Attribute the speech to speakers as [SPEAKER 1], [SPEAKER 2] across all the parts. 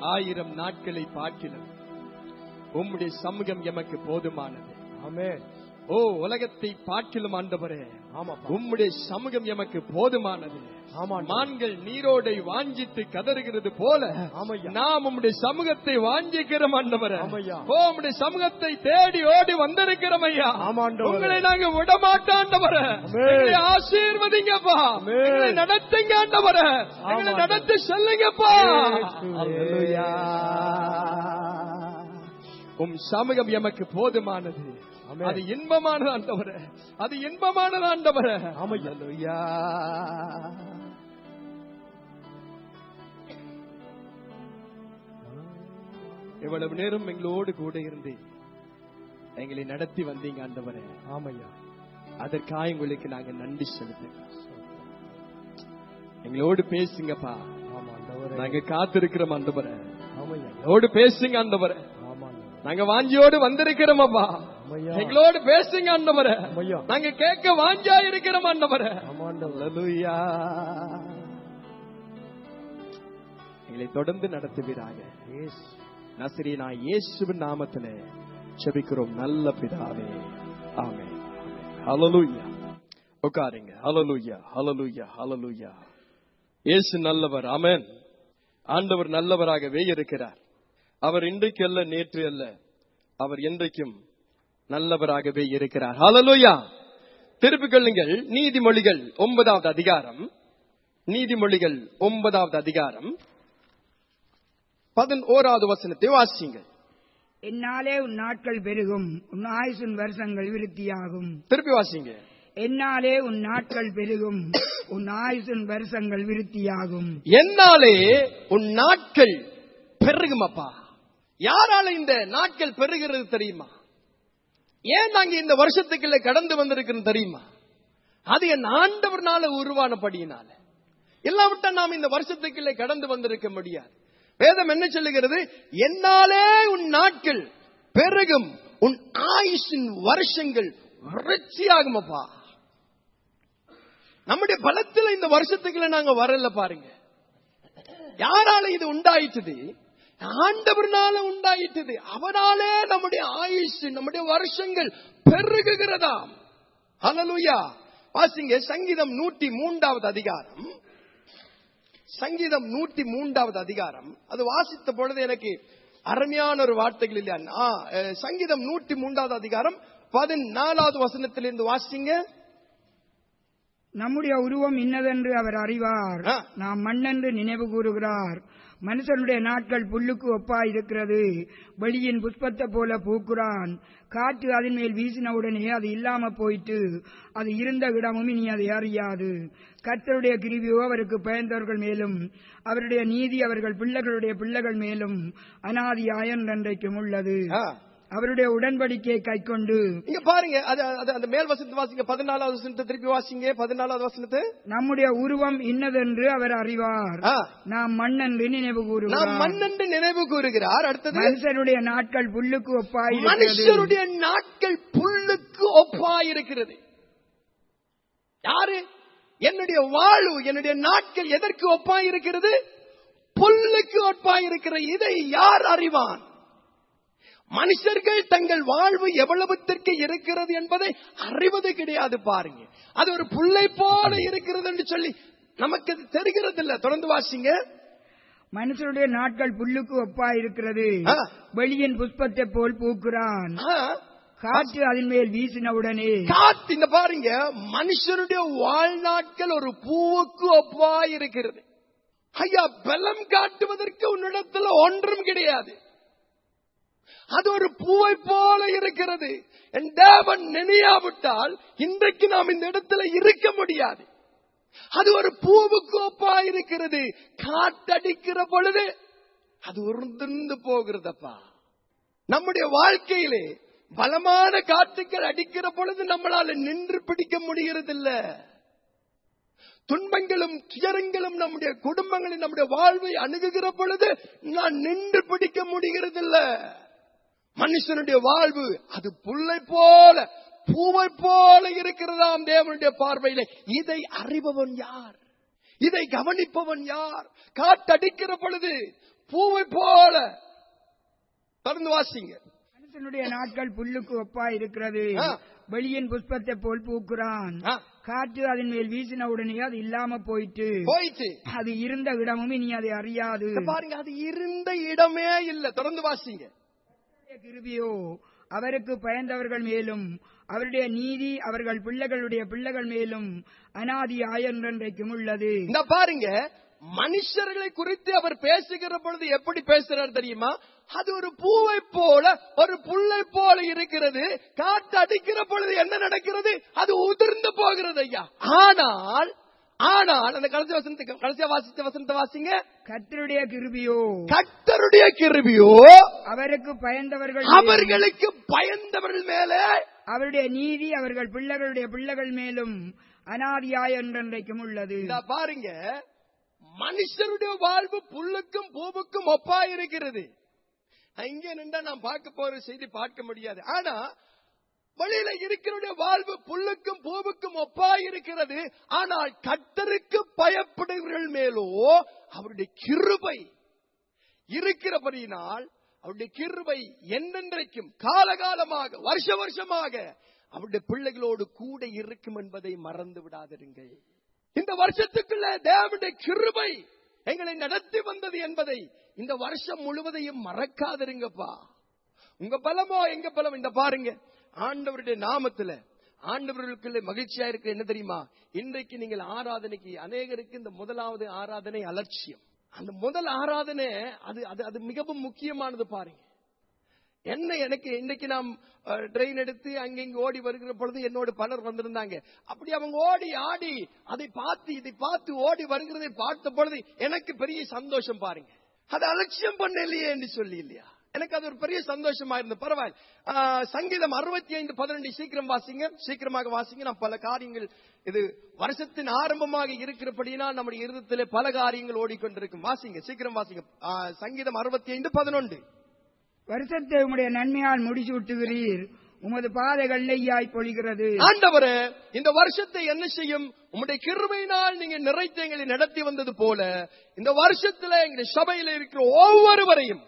[SPEAKER 1] ஆயிரம் நாட்களை பார்க்கலாம் உம்முடைய சமூகம் எமக்கு போதுமானது
[SPEAKER 2] ஆமென்
[SPEAKER 1] ஓ உலகத்தை பார்க்கிலும் ஆண்டவரே
[SPEAKER 2] ஆமாப்பா
[SPEAKER 1] உம்முடைய சமூகம் எமக்கு போதுமானது
[SPEAKER 2] ஆமா ஆண்டவரே.
[SPEAKER 1] மான்கள் நீரோடை வாஞ்சித்து கதறுகிறது போல
[SPEAKER 2] ஆமையா.
[SPEAKER 1] நாம் உம்முடைய சமூகத்தை வாஞ்சிக்கிறோம் ஆண்டவரே
[SPEAKER 2] ஆமையா.
[SPEAKER 1] ஓ உம்முடைய சமூகத்தை தேடி ஓடி வந்திருக்கிறோம் ஐயா
[SPEAKER 2] ஆமா ஆண்டவரே.
[SPEAKER 1] உங்களை நாங்க விடமாட்டாண்டவரே
[SPEAKER 2] ஆமென்.
[SPEAKER 1] எங்களை ஆசீர்வதிங்கப்பா
[SPEAKER 2] ஆமென்.
[SPEAKER 1] எங்களை நடத்துங்க ஆண்டவரே எங்களை
[SPEAKER 2] ஆமா.
[SPEAKER 1] நடத்தி செல்லுங்கப்பா
[SPEAKER 2] அல்லேலூயா.
[SPEAKER 1] உம் சமூகம் எமக்கு போதுமானது
[SPEAKER 2] ஆமென்.
[SPEAKER 1] அது இன்பமானது ஆண்டவரே அது இன்பமானது ஆண்டவரே
[SPEAKER 2] ஆமையா.
[SPEAKER 1] அல்லேலூயா. இவ்வளவு நேரம் எங்களோடு கூட இருந்து எங்களை நடத்தி வந்தீங்க ஆண்டவரே
[SPEAKER 2] ஆமையா
[SPEAKER 1] அதற்காக உங்களுக்கு நாங்க நன்றி செலுத்துகிறோம் எங்களோடு பேசுங்கப்பா
[SPEAKER 2] ஆமா ஆண்டவரே.
[SPEAKER 1] நாங்க காத்திருக்கிறோம் ஆண்டவரே
[SPEAKER 2] ஆமையா
[SPEAKER 1] எங்களோடு பேசுங்க ஆண்டவரே
[SPEAKER 2] ஆமா ஆண்டவரே.
[SPEAKER 1] நாங்க வாஞ்சியோடு வந்திருக்கிறோம் அப்பா
[SPEAKER 2] ஆமையா.
[SPEAKER 1] எங்களோடு பேசுங்க ஆண்டவரே
[SPEAKER 2] ஆமையா.
[SPEAKER 1] நாங்க கேட்க வாஞ்சா இருக்கிறோம் ஆண்டவரே
[SPEAKER 2] ஆமா ஆண்டவரே.
[SPEAKER 1] அல்லேலூயா. எங்களை தொடர்ந்து நடத்துவீராக
[SPEAKER 2] Yes.
[SPEAKER 1] நசிரியனா இயேசுவின் நாமத்திலே செபிக்கிறோம் நல்ல பிதாவே ஆமென் ஹalleluya உட்காருங்க ஹalleluya ஹalleluya ஹalleluya இயேசு நல்லவர் ஆமென் ஆண்டவர் நல்லவராகவே இருக்கிறார் அவர் இன்றைக்கு அல்ல நேற்று அல்ல அவர் என்றைக்கும் நல்லவராகவே இருக்கிறார் ஹalleluya திருப்பிக் கொள்ளுங்கள் நீதிமொழிகள் ஒன்பதாவது அதிகாரம் நீதிமொழிகள் ஒன்பதாவது அதிகாரம் பதினோராவது வசனத்தை வாசிங்கள்
[SPEAKER 3] என்னாலே உன் நாட்கள் பெருகும் உன் ஆயுசின் வருஷங்கள் விருத்தியாகும்
[SPEAKER 1] திருப்பி வாசிங்க
[SPEAKER 3] என்னாலே உன் நாட்கள் பெருகும் உன் ஆயுசின் வருஷங்கள் விருத்தியாகும்
[SPEAKER 1] என்னாலே உன் நாட்கள் பெருகுமப்பா யாரால இந்த நாட்கள் பெருகிறது தெரியுமா ஏன் நாங்க இந்த வருஷத்துக்குள்ள கடந்து வந்திருக்கிறோம் தெரியுமா அது என் ஆண்டவர்னால உருவானபடியினால இல்லாவிட்டா நாம் இந்த வருஷத்துக்குள்ளே கடந்து வந்திருக்க முடியாது வேதம் என்ன சொல்லுகிறது என்னாலே உன் நாட்கள் பெருகும் உன் ஆயுஷின் வருஷங்கள் விருட்சியாகுமப்பா நம்முடைய பலத்துல இந்த வருஷத்துக்குள்ள நாங்க வரல பாருங்க யாரால இது உண்டாயிட்டது ஆண்டவர்னால உண்டாயிட்டது அவராலே நம்முடைய ஆயுஷ் நம்முடைய வருஷங்கள் பெருகுகிறதாம் ஹalleluya வாசிங்க சங்கீதம் நூற்றி மூன்றாவது அதிகாரம் சங்கீதம் நூற்றி மூன்றாவது அதிகாரம் அது வாசித்த பொழுது எனக்கு அருமையான ஒரு வார்த்தைகள் இல்லையா ஆ, அஹ், சங்கீதம் நூற்றி மூன்றாவது அதிகாரம் பதினாலாவது வசனத்திலிருந்து வாசிங்க
[SPEAKER 3] நம்முடைய உருவம் இன்னதென்று அவர் அறிவார்
[SPEAKER 1] ஆ.
[SPEAKER 3] நாம் மண்ணென்று நினைவு கூறுகிறார் மனுஷனுடைய நாட்கள் புல்லுக்கு ஒப்பாய் இருக்கிறது வெளியின் புஷ்பத்தை போல பூக்குறான் காற்று அதன் மேல் வீசினவுடனே அது இல்லாம போயிட்டு அது இருந்த இடமும் இனி அதை அறியாது கர்த்தருடைய கிருவியோ அவருக்கு பயந்தவர்கள் மேலும் அவருடைய நீதி அவர்கள் பிள்ளைகளுடைய பிள்ளைகள் மேலும் அனாதியாயன் என்றைக்கும் உள்ளது
[SPEAKER 1] ஆ.
[SPEAKER 3] அவருடைய உடன்படிக்கையை கைக்கொண்டு
[SPEAKER 1] இங்க பாருங்க அது அது அந்த மேல் வசனத்தை வாசிங்க பதினாலாவது வசனத்தை திருப்பி வாசிங்க பதினாலாவது வசனத்தை
[SPEAKER 3] நம்முடைய உருவம் இன்னதென்று அவர் அறிவார்
[SPEAKER 1] ஆ.
[SPEAKER 3] நாம் மண்ணென்று நினைவு
[SPEAKER 1] நாம்
[SPEAKER 3] கூறுகிறார்
[SPEAKER 1] மண்ணென்று நினைவு கூறுகிறார் அடுத்தது
[SPEAKER 3] மனுஷருடைய நாட்கள் புல்லுக்கு ஒப்பாயிருக்கிறது
[SPEAKER 1] மனுஷருடைய நாட்கள் புல்லுக்கு ஒப்பாயிருக்கிறது யாரு என்னுடைய வாழ்வு என்னுடைய நாட்கள் எதற்கு ஒப்பாயிருக்கிறது புல்லுக்கு ஒப்பாயிருக்கிற இதை யார் அறிவான் மனுஷர்கள் தங்கள் வாழ்வு எவ்வளவுத்திற்கு இருக்கிறது என்பதை அறிவது கிடையாது பாருங்க அது ஒரு புல்லை போல இருக்கிறது என்று சொல்லி நமக்கு அது தெரிகிறது இல்ல தொடர்ந்து வாசிங்க
[SPEAKER 3] மனுஷருடைய நாட்கள் புல்லுக்கு ஒப்பாயிருக்கிறது
[SPEAKER 1] ஆ.
[SPEAKER 3] வெளியின் புஷ்பத்தை போல் பூக்குறான்
[SPEAKER 1] ஆ,
[SPEAKER 3] காற்று அதன் மேல் வீசினவுடனே
[SPEAKER 1] காத்து இந்த பாருங்க மனுஷருடைய வாழ்நாட்கள் ஒரு பூவுக்கு ஒப்பாய் இருக்கிறது ஐயா பலம் காட்டுவதற்கு உன்னிடத்துல ஒன்றும் கிடையாது அது ஒரு பூவை போல இருக்கிறது என் தேவன் நினையாவிட்டால் இன்றைக்கு நாம் இந்த இடத்துல இருக்க முடியாது அது ஒரு பூவுக்கு ஒப்பா இருக்கிறது காத்தடிக்கிற பொழுது அது உருந்திருந்து போகிறதப்பா நம்முடைய வாழ்க்கையிலே பலமான காத்துக்கள் அடிக்கிற பொழுது நம்மளால நின்று பிடிக்க முடிகிறதில்ல துன்பங்களும் துயரங்களும் நம்முடைய குடும்பங்களில் நம்முடைய வாழ்வை அணுகுகிற பொழுது நான் நின்று பிடிக்க முடிகிறதில்ல மனுஷனுடைய வாழ்வு அது புல்லை போல பூவை போல இருக்கிறதாம் தேவனுடைய பார்வையில இதை அறிபவன் யார் இதை கவனிப்பவன் யார் காத்தடிக்கிற பொழுது பூவை போல தொடர்ந்து வாசிங்க
[SPEAKER 3] மனுஷனுடைய நாட்கள் புல்லுக்கு ஒப்பா இருக்கிறது
[SPEAKER 1] ஆ.
[SPEAKER 3] வெளியின் புஷ்பத்தை போல் பூக்குறான்
[SPEAKER 1] ஆ,
[SPEAKER 3] காற்று அதன் மேல் வீசின உடனே அது இல்லாம போயிட்டு
[SPEAKER 1] போயிட்டு
[SPEAKER 3] அது இருந்த இடமும் இனி அதை அறியாது
[SPEAKER 1] இத பாருங்க அது இருந்த இடமே இல்ல தொடர்ந்து வாசிங்க
[SPEAKER 3] கிருபியோ அவருக்கு பயந்தவர்கள் மேலும் அவருடைய நீதி அவர்கள் பிள்ளைகளுடைய பிள்ளைகள் மேலும் அனாதி ஆயன்றைக்கும் உள்ளது
[SPEAKER 1] இந்த பாருங்க மனுஷர்களை குறித்து அவர் பேசுகிற பொழுது எப்படி பேசுறார் தெரியுமா அது ஒரு பூவை போல ஒரு புல்லை போல இருக்கிறது காற்று அடிக்கிற பொழுது என்ன நடக்கிறது அது உதிர்ந்து போகிறது ஐயா ஆனால் ஆனால் அந்த கடைசி வசனத்தை கடைசியா வாசித்த வசனத்தை வாசிங்க
[SPEAKER 3] கர்த்தருடைய கிருபியோ
[SPEAKER 1] கர்த்தருடைய கிருபியோ
[SPEAKER 3] அவருக்கு பயந்தவர்கள் மேலும்,
[SPEAKER 1] அவர்களுக்கு பயந்தவர்கள் மேலே
[SPEAKER 3] அவருடைய நீதி அவர்கள் பிள்ளைகளுடைய பிள்ளைகள் மேலும் அனாதியாய் என்றென்றைக்கும் உள்ளது
[SPEAKER 1] இதா பாருங்க மனுஷருடைய வாழ்வு புல்லுக்கும் பூவுக்கும் ஒப்பா இருக்கிறது இங்க நின்றா நான் பார்க்க போற செய்தி பார்க்க முடியாது ஆனா வெளியில இருக்கிற வாழ்வு புல்லுக்கும் பூவுக்கும் ஒப்பா இருக்கிறது ஆனால் கர்த்தருக்கு பயப்படுகிறவர்கள் மேலோ அவருடைய கிருபை இருக்கிறபடியினால் அவருடைய கிருபை என்னென்றைக்கும் காலகாலமாக வருஷ வருஷமாக அவருடைய பிள்ளைகளோடு கூட இருக்கும் என்பதை மறந்து விடாதிருங்கள் இந்த வருஷத்துக்குள்ள தேவனுடைய கிருபை எங்களை நடத்தி வந்தது என்பதை இந்த வருஷம் முழுவதையும் மறக்காதிருங்கப்பா உங்க பலமோ எங்க பலம் இந்த பாருங்க ஆண்டவருடைய நாமத்துல ஆண்டவர்களுக்குள்ள மகிழ்ச்சியா இருக்கு என்ன தெரியுமா இன்றைக்கு நீங்கள் ஆராதனைக்கு அநேகருக்கு இந்த முதலாவது ஆராதனை அலட்சியம் அந்த முதல் ஆராதனை அது அது அது மிகவும் முக்கியமானது பாருங்க என்ன எனக்கு இன்னைக்கு நாம் ட்ரெயின் எடுத்து அங்கிங்க ஓடி வருகிற பொழுது என்னோட பலர் வந்திருந்தாங்க அப்படி அவங்க ஓடி ஆடி அதை பார்த்து இதை பார்த்து ஓடி வருகிறதை பார்த்த பொழுது எனக்கு பெரிய சந்தோஷம் பாருங்க அது அலட்சியம் பண்ண இல்லையே என்று சொல்லி இல்லையா எனக்கு அது ஒரு பெரிய சந்தோஷமா இருந்தது பரவாயில்ல ஆ, சங்கீதம் அறுபத்தி ஐந்து பதினெண்டு சீக்கிரம் வாசிங்க சீக்கிரமாக வாசிங்க நான் பல காரியங்கள் இது வருஷத்தின் ஆரம்பமாக இருக்கிறபடினால் நம்முடைய இருதத்திலே பல காரியங்கள் ஓடிக்கொண்டிருக்கும் வாசிங்க சீக்கிரம் வாசிங்க ஆ, சங்கீதம் அறுபத்தி ஐந்து பதினொன்று
[SPEAKER 3] வருஷத்தை உம்முடைய நன்மையால் முடிசூட்டுகிறீர் உமது பாதைகள் நெய்யாய் பொழிகிறது
[SPEAKER 1] ஆண்டவரே இந்த வருஷத்தை என்ன செய்யும் உம்முடைய கிருபையினால் நீங்க நிறைத்து எங்களை நடத்தி வந்தது போல இந்த வருஷத்துல எங்க சபையில இருக்கிற ஒவ்வொருவரையும்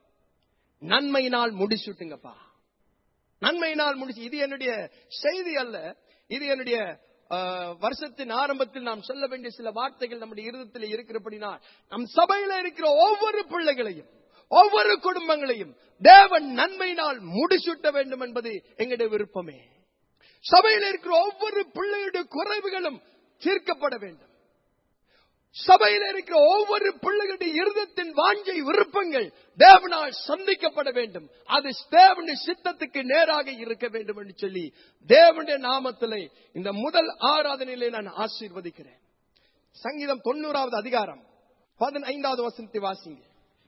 [SPEAKER 1] நன்மையினால் முடிச்சுட்டுங்கப்பா நன்மையினால் முடிச்சு இது என்னுடைய செய்தி அல்ல இது என்னுடைய ஆஹ், வருஷத்தின் ஆரம்பத்தில் நாம் சொல்ல வேண்டிய சில வார்த்தைகள் நம்முடைய இருதத்தில் இருக்கிறபடினால் நம் சபையில இருக்கிற ஒவ்வொரு பிள்ளைகளையும் ஒவ்வொரு குடும்பங்களையும் தேவன் நன்மையினால் முடிசூட்ட வேண்டும் என்பது எங்களுடைய விருப்பமே சபையில் இருக்கிற ஒவ்வொரு பிள்ளையுடைய குறைவுகளும் தீர்க்கப்பட வேண்டும் சபையில் இருக்கிற ஒவ்வொரு பிள்ளைகளுடைய இருதத்தின் வாஞ்சை விருப்பங்கள் தேவனால் சந்திக்கப்பட வேண்டும் அது தேவனுடைய சித்தத்துக்கு நேராக இருக்க வேண்டும் என்று சொல்லி தேவனுடைய நாமத்திலே இந்த முதல் ஆராதனையிலே நான் ஆசீர்வதிக்கிறேன் சங்கீதம் தொண்ணூறாவது அதிகாரம் பதினைந்தாவது வசனத்தை வாசிங்க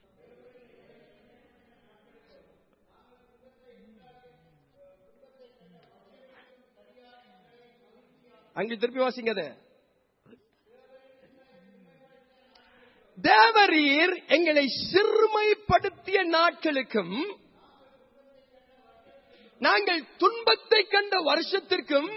[SPEAKER 1] அங்கே திருப்பி வாசிங்க அதை தேவரீர் எங்களை சிறுமைப்படுத்திய நாட்களுக்கும் நாங்கள் துன்பத்தை கண்ட வருஷத்திற்கும்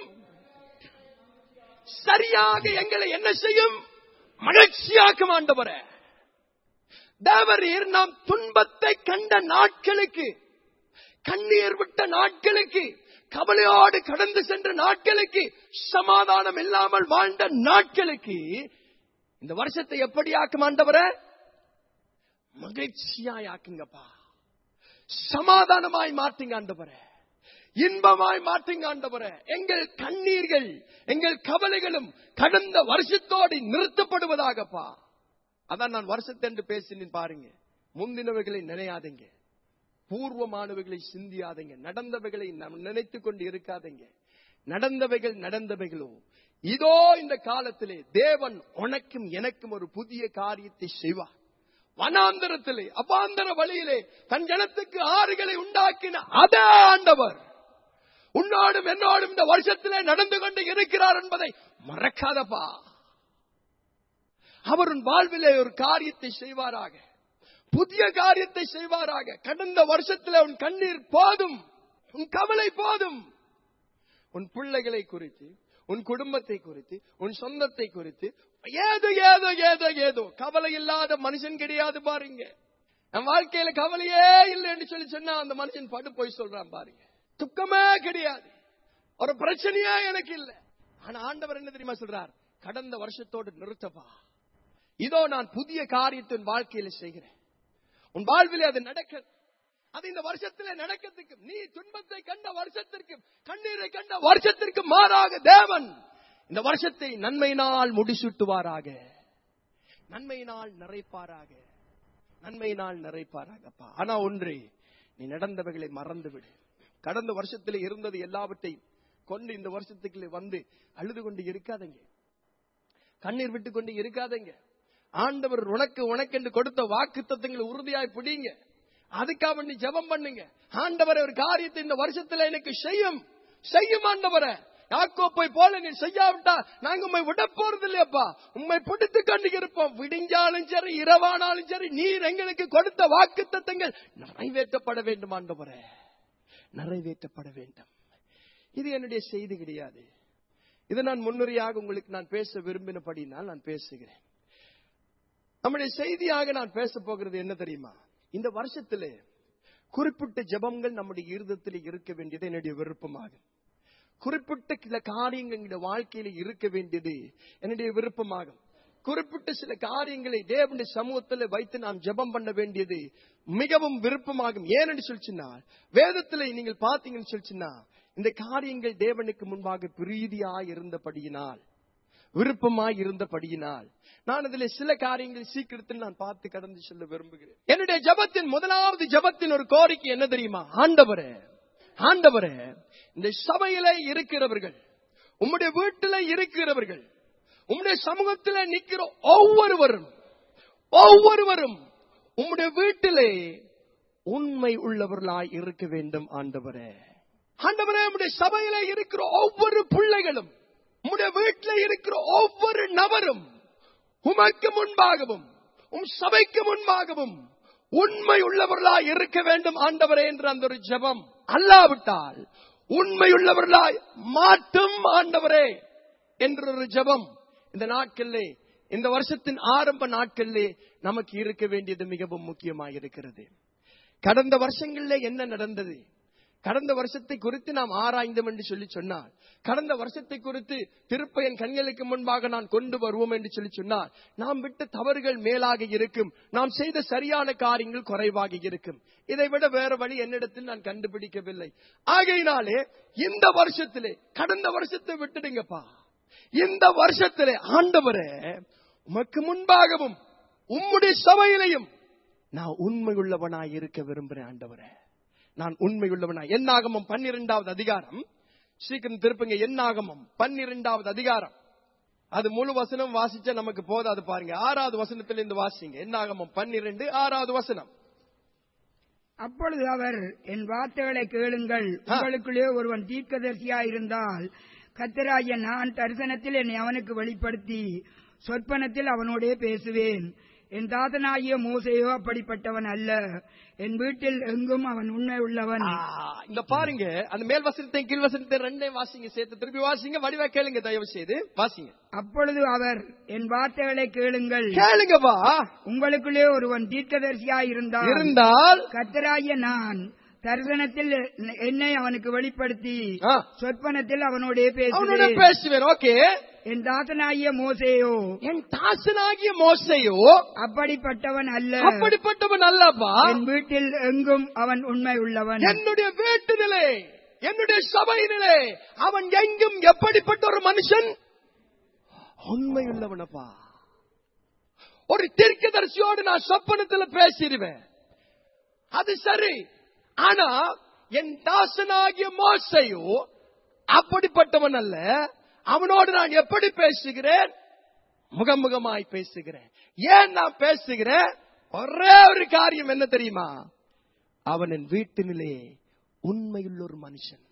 [SPEAKER 1] சரியாக எங்களை என்ன செய்யும் மகிழ்ச்சியாக்கும் ஆண்டவரே தேவரீர் நாம் துன்பத்தை கண்ட நாட்களுக்கு கண்ணீர் விட்ட நாட்களுக்கு கவலையோடு கடந்து சென்ற நாட்களுக்கு சமாதானம் இல்லாமல் வாழ்ந்த நாட்களுக்கு இந்த வருஷத்தை எப்படி ஆக்கும் ஆண்டவரே மகிழ்ச்சியாய் ஆக்குங்கப்பா சமாதானமாய் மாற்றுங்க ஆண்டவரே இன்பமாய் மாற்றுங்க ஆண்டவரே எங்கள் கண்ணீர்கள் எங்கள் கவலைகளும் கடந்த வருஷத்தோடு நிறுத்தப்படுவதாகப்பா அதான் நான் வருஷத்தை என்று பேசினேன் பாருங்க முந்தினவைகளை நினையாதீங்க பூர்வமானவைகளை சிந்தியாதீங்க நடந்தவைகளை நாம் நினைத்துக் கொண்டு இருக்காதீங்க நடந்தவைகள் நடந்தவைகளோ இதோ இந்த காலத்திலே தேவன் உனக்கும் எனக்கும் ஒரு புதிய காரியத்தை செய்வார் வனாந்தரத்திலே அபாந்தர வழியிலே தன் ஜனத்துக்கு ஆறுகளை உண்டாக்கின அதே ஆண்டவர் உன்னோடும் என்னோடும் இந்த வருஷத்திலே நடந்து கொண்டு இருக்கிறார் என்பதை மறக்காதப்பா அவர் உன் வாழ்விலே ஒரு காரியத்தை செய்வாராக புதிய காரியத்தை செய்வாராக கடந்த வருஷத்திலே உன் கண்ணீர் போதும் உன் கவலை போதும் உன் பிள்ளைகளை குறித்து உன் குடும்பத்தை குறித்து உன் சொந்தத்தை குறித்து ஏதோ ஏதோ ஏதோ ஏதோ கவலை இல்லாத மனுஷன் கிடையாது பாருங்க என் வாழ்க்கையில கவலையே இல்லைன்னு சொல்லி சொன்னா அந்த மனுஷன் படு போய் சொல்றான் பாருங்க துக்கமே கிடையாது ஒரு பிரச்சனையே எனக்கு இல்ல ஆனா ஆண்டவர் என்ன தெரியுமா சொல்றார் கடந்த வருஷத்தோடு நிறுத்தப்பா இதோ நான் புதிய காரியத்தை உன் வாழ்க்கையில செய்கிறேன் உன் வாழ்விலே அது நடக்க அது இந்த வருஷத்திலே நடக்கிறதுக்கு நீ துன்பத்தை கண்ட வருஷத்திற்கு கண்ணீரை கண்ட வருஷத்திற்கு மாறாக தேவன் இந்த வருஷத்தை நன்மையினால் முடிசூட்டுவாராக நன்மையினால் நிறைப்பாராக நன்மையினால் நிறைப்பாராகப்பா ஆனா ஒன்று நீ நடந்தவைகளை மறந்து விடு கடந்த வருஷத்தில் இருந்தது எல்லாவற்றையும் கொண்டு இந்த வருஷத்துக்குள்ளே வந்து அழுது கொண்டு இருக்காதங்க கண்ணீர் விட்டு கொண்டு இருக்காதங்க ஆண்டவர் உனக்கு உனக்கென்று கொடுத்த வாக்கு தத்துவங்களை உறுதியாய் பிடிங்க அதுக்காக நீ ஜெபம் பண்ணுங்க ஆண்டவர் ஒரு காரியத்தை இந்த வருஷத்துல எனக்கு செய்யும் செய்யும் ஆண்டவரை யாக்கோப்பை போல நீ செய்யாவிட்டா நாங்க உண்மை விட போறது இல்லையப்பா உண்மை பிடித்து கொண்டு இருப்போம் விடிஞ்சாலும் சரி இரவானாலும் சரி நீர் எங்களுக்கு கொடுத்த வாக்கு தத்தங்கள் நிறைவேற்றப்பட வேண்டும் ஆண்டவரே நிறைவேற்றப்பட வேண்டும் இது என்னுடைய செய்தி கிடையாது இது நான் முன்னுரையாக உங்களுக்கு நான் பேச விரும்பினபடினால் நான் பேசுகிறேன் நம்முடைய செய்தியாக நான் பேச போகிறது என்ன தெரியுமா இந்த வருஷத்திலே குறிப்பிட்ட ஜெபங்கள் நம்முடைய இருதத்தில் இருக்க வேண்டியது என்னுடைய விருப்பமாகும் குறிப்பிட்ட சில காரியங்கள் எங்களுடைய வாழ்க்கையில இருக்க வேண்டியது என்னுடைய விருப்பமாகும் குறிப்பிட்ட சில காரியங்களை தேவனுடைய சமூகத்தில் வைத்து நாம் ஜெபம் பண்ண வேண்டியது மிகவும் விருப்பமாகும் ஏனென்று சொல்லிச்சுன்னா வேதத்துல நீங்கள் பார்த்தீங்கன்னு சொல்லிச்சுன்னா இந்த காரியங்கள் தேவனுக்கு முன்பாக பிரீதியாய் இருந்தபடியினால் விருப்பமாய் இருந்தபடியினால் நான் அதில் சில காரியங்கள் சீக்கிரத்தில் நான் பார்த்து கடந்து செல்ல விரும்புகிறேன் என்னுடைய ஜபத்தின் முதலாவது ஜபத்தின் ஒரு கோரிக்கை என்ன தெரியுமா ஆண்டவரே ஆண்டவரே இந்த சபையில இருக்கிறவர்கள் உம்முடைய வீட்டில இருக்கிறவர்கள் உம்முடைய சமூகத்தில் நிற்கிற ஒவ்வொருவரும் ஒவ்வொருவரும் உம்முடைய வீட்டிலே உண்மை உள்ளவர்களாய் இருக்க வேண்டும் ஆண்டவரே ஆண்டவரே உம்முடைய சபையில இருக்கிற ஒவ்வொரு பிள்ளைகளும் உம்முடைய வீட்டில் இருக்கிற ஒவ்வொரு நபரும் உமக்கு முன்பாகவும் உம் சபைக்கு முன்பாகவும் உண்மை உள்ளவர்களாய் இருக்க வேண்டும் ஆண்டவரே என்ற அந்த ஒரு ஜெபம் அல்லாவிட்டால் உண்மை உள்ளவர்களாய் மாற்றும் ஆண்டவரே என்ற ஒரு ஜெபம் இந்த நாட்களிலே இந்த வருஷத்தின் ஆரம்ப நாட்களிலே நமக்கு இருக்க வேண்டியது மிகவும் முக்கியமாக இருக்கிறது கடந்த வருஷங்களிலே என்ன நடந்தது கடந்த வருஷத்தை குறித்து நாம் ஆராய்ந்தோம் என்று சொல்லி சொன்னார் கடந்த வருஷத்தை குறித்து திருப்பயன் கண்களுக்கு முன்பாக நான் கொண்டு வருவோம் என்று சொல்லி சொன்னார் நாம் விட்ட தவறுகள் மேலாக இருக்கும் நாம் செய்த சரியான காரியங்கள் குறைவாக இருக்கும் இதை விட வேற வழி என்னிடத்தில் நான் கண்டுபிடிக்கவில்லை ஆகையினாலே இந்த வருஷத்திலே கடந்த வருஷத்தை விட்டுடுங்கப்பா இந்த வருஷத்திலே ஆண்டவரே உமக்கு முன்பாகவும் உம்முடைய சபையிலையும் நான் உண்மை உள்ளவனாய் இருக்க விரும்புகிறேன் ஆண்டவரே நான் உண்மை உள்ளவனா என்னாகமம் பன்னிரெண்டாவது அதிகாரம் சீக்கிரம் திருப்புங்க என்னாகமம் பன்னிரெண்டாவது அதிகாரம் அது முழு வசனம் வாசிச்சா நமக்கு போதாது பாருங்க ஆறாவது வசனத்திலிருந்து வாசிங்க என்னாகமம் பன்னிரெண்டு ஆறாவது வசனம்
[SPEAKER 3] அப்பொழுது அவர் என் வார்த்தைகளை கேளுங்கள் உங்களுக்குள்ளே ஒருவன் தீர்க்கதரிசியாயிருந்தால் கத்தராகிய நான் தரிசனத்தில் என்னை அவனுக்கு வெளிப்படுத்தி சொற்பனத்தில் அவனோடே பேசுவேன் என் தாத்தனாகிய மோசையோ அப்படிப்பட்டவன் அல்ல என் வீட்டில் எங்கும் அவன் உண்மை உள்ளவன்
[SPEAKER 1] ஆ, இந்த பாருங்க அந்த மேல் வசனத்தை கீழ் வசனத்தை ரெண்டையும் வாசிங்க சேர்த்து திருப்பி வாசிங்க வடிவா கேளுங்க தயவு செய்து வாசிங்க
[SPEAKER 3] அப்பொழுது அவர் என் வார்த்தைகளை கேளுங்கள்
[SPEAKER 1] கேளுங்கப்பா
[SPEAKER 3] உங்களுக்குள்ளே ஒருவன் தீர்க்கதரிசியாயிருந்தால்
[SPEAKER 1] இருந்தால்
[SPEAKER 3] கத்தராகிய நான் தரிசனத்தில் என்னை அவனுக்கு வெளிப்படுத்தி
[SPEAKER 1] ஆ,
[SPEAKER 3] சொற்பனத்தில் அவனோடே
[SPEAKER 1] அவனோட
[SPEAKER 3] பேசுவேன்
[SPEAKER 1] பேசுவேன் ஓகே
[SPEAKER 3] என் தாத்தனாகிய மோசேயோ
[SPEAKER 1] என் தாசனாகிய மோசையோ
[SPEAKER 3] அப்படிப்பட்டவன் அல்ல
[SPEAKER 1] அப்படிப்பட்டவன் அல்லப்பா
[SPEAKER 3] என் வீட்டில் எங்கும் அவன் உண்மை உள்ளவன்
[SPEAKER 1] என்னுடைய வீட்டினிலே என்னுடைய சபையினிலே அவன் எங்கும் எப்படிப்பட்ட ஒரு மனுஷன் உண்மையுள்ளவனப்பா ஒரு தீர்க்கதரிசியோடு நான் சொப்பனத்துல பேசிடுவேன் அது சரி ஆனா என் தாசனாகிய மோசையோ அப்படிப்பட்டவன் அல்ல அவனோடு நான் எப்படி பேசுகிறேன் முகமுகமாய் பேசுகிறேன் ஏன் நான் பேசுகிறேன் ஒரே ஒரு காரியம் என்ன தெரியுமா அவன் என் வீட்டினிலே உண்மையுள்ள ஒரு மனுஷன்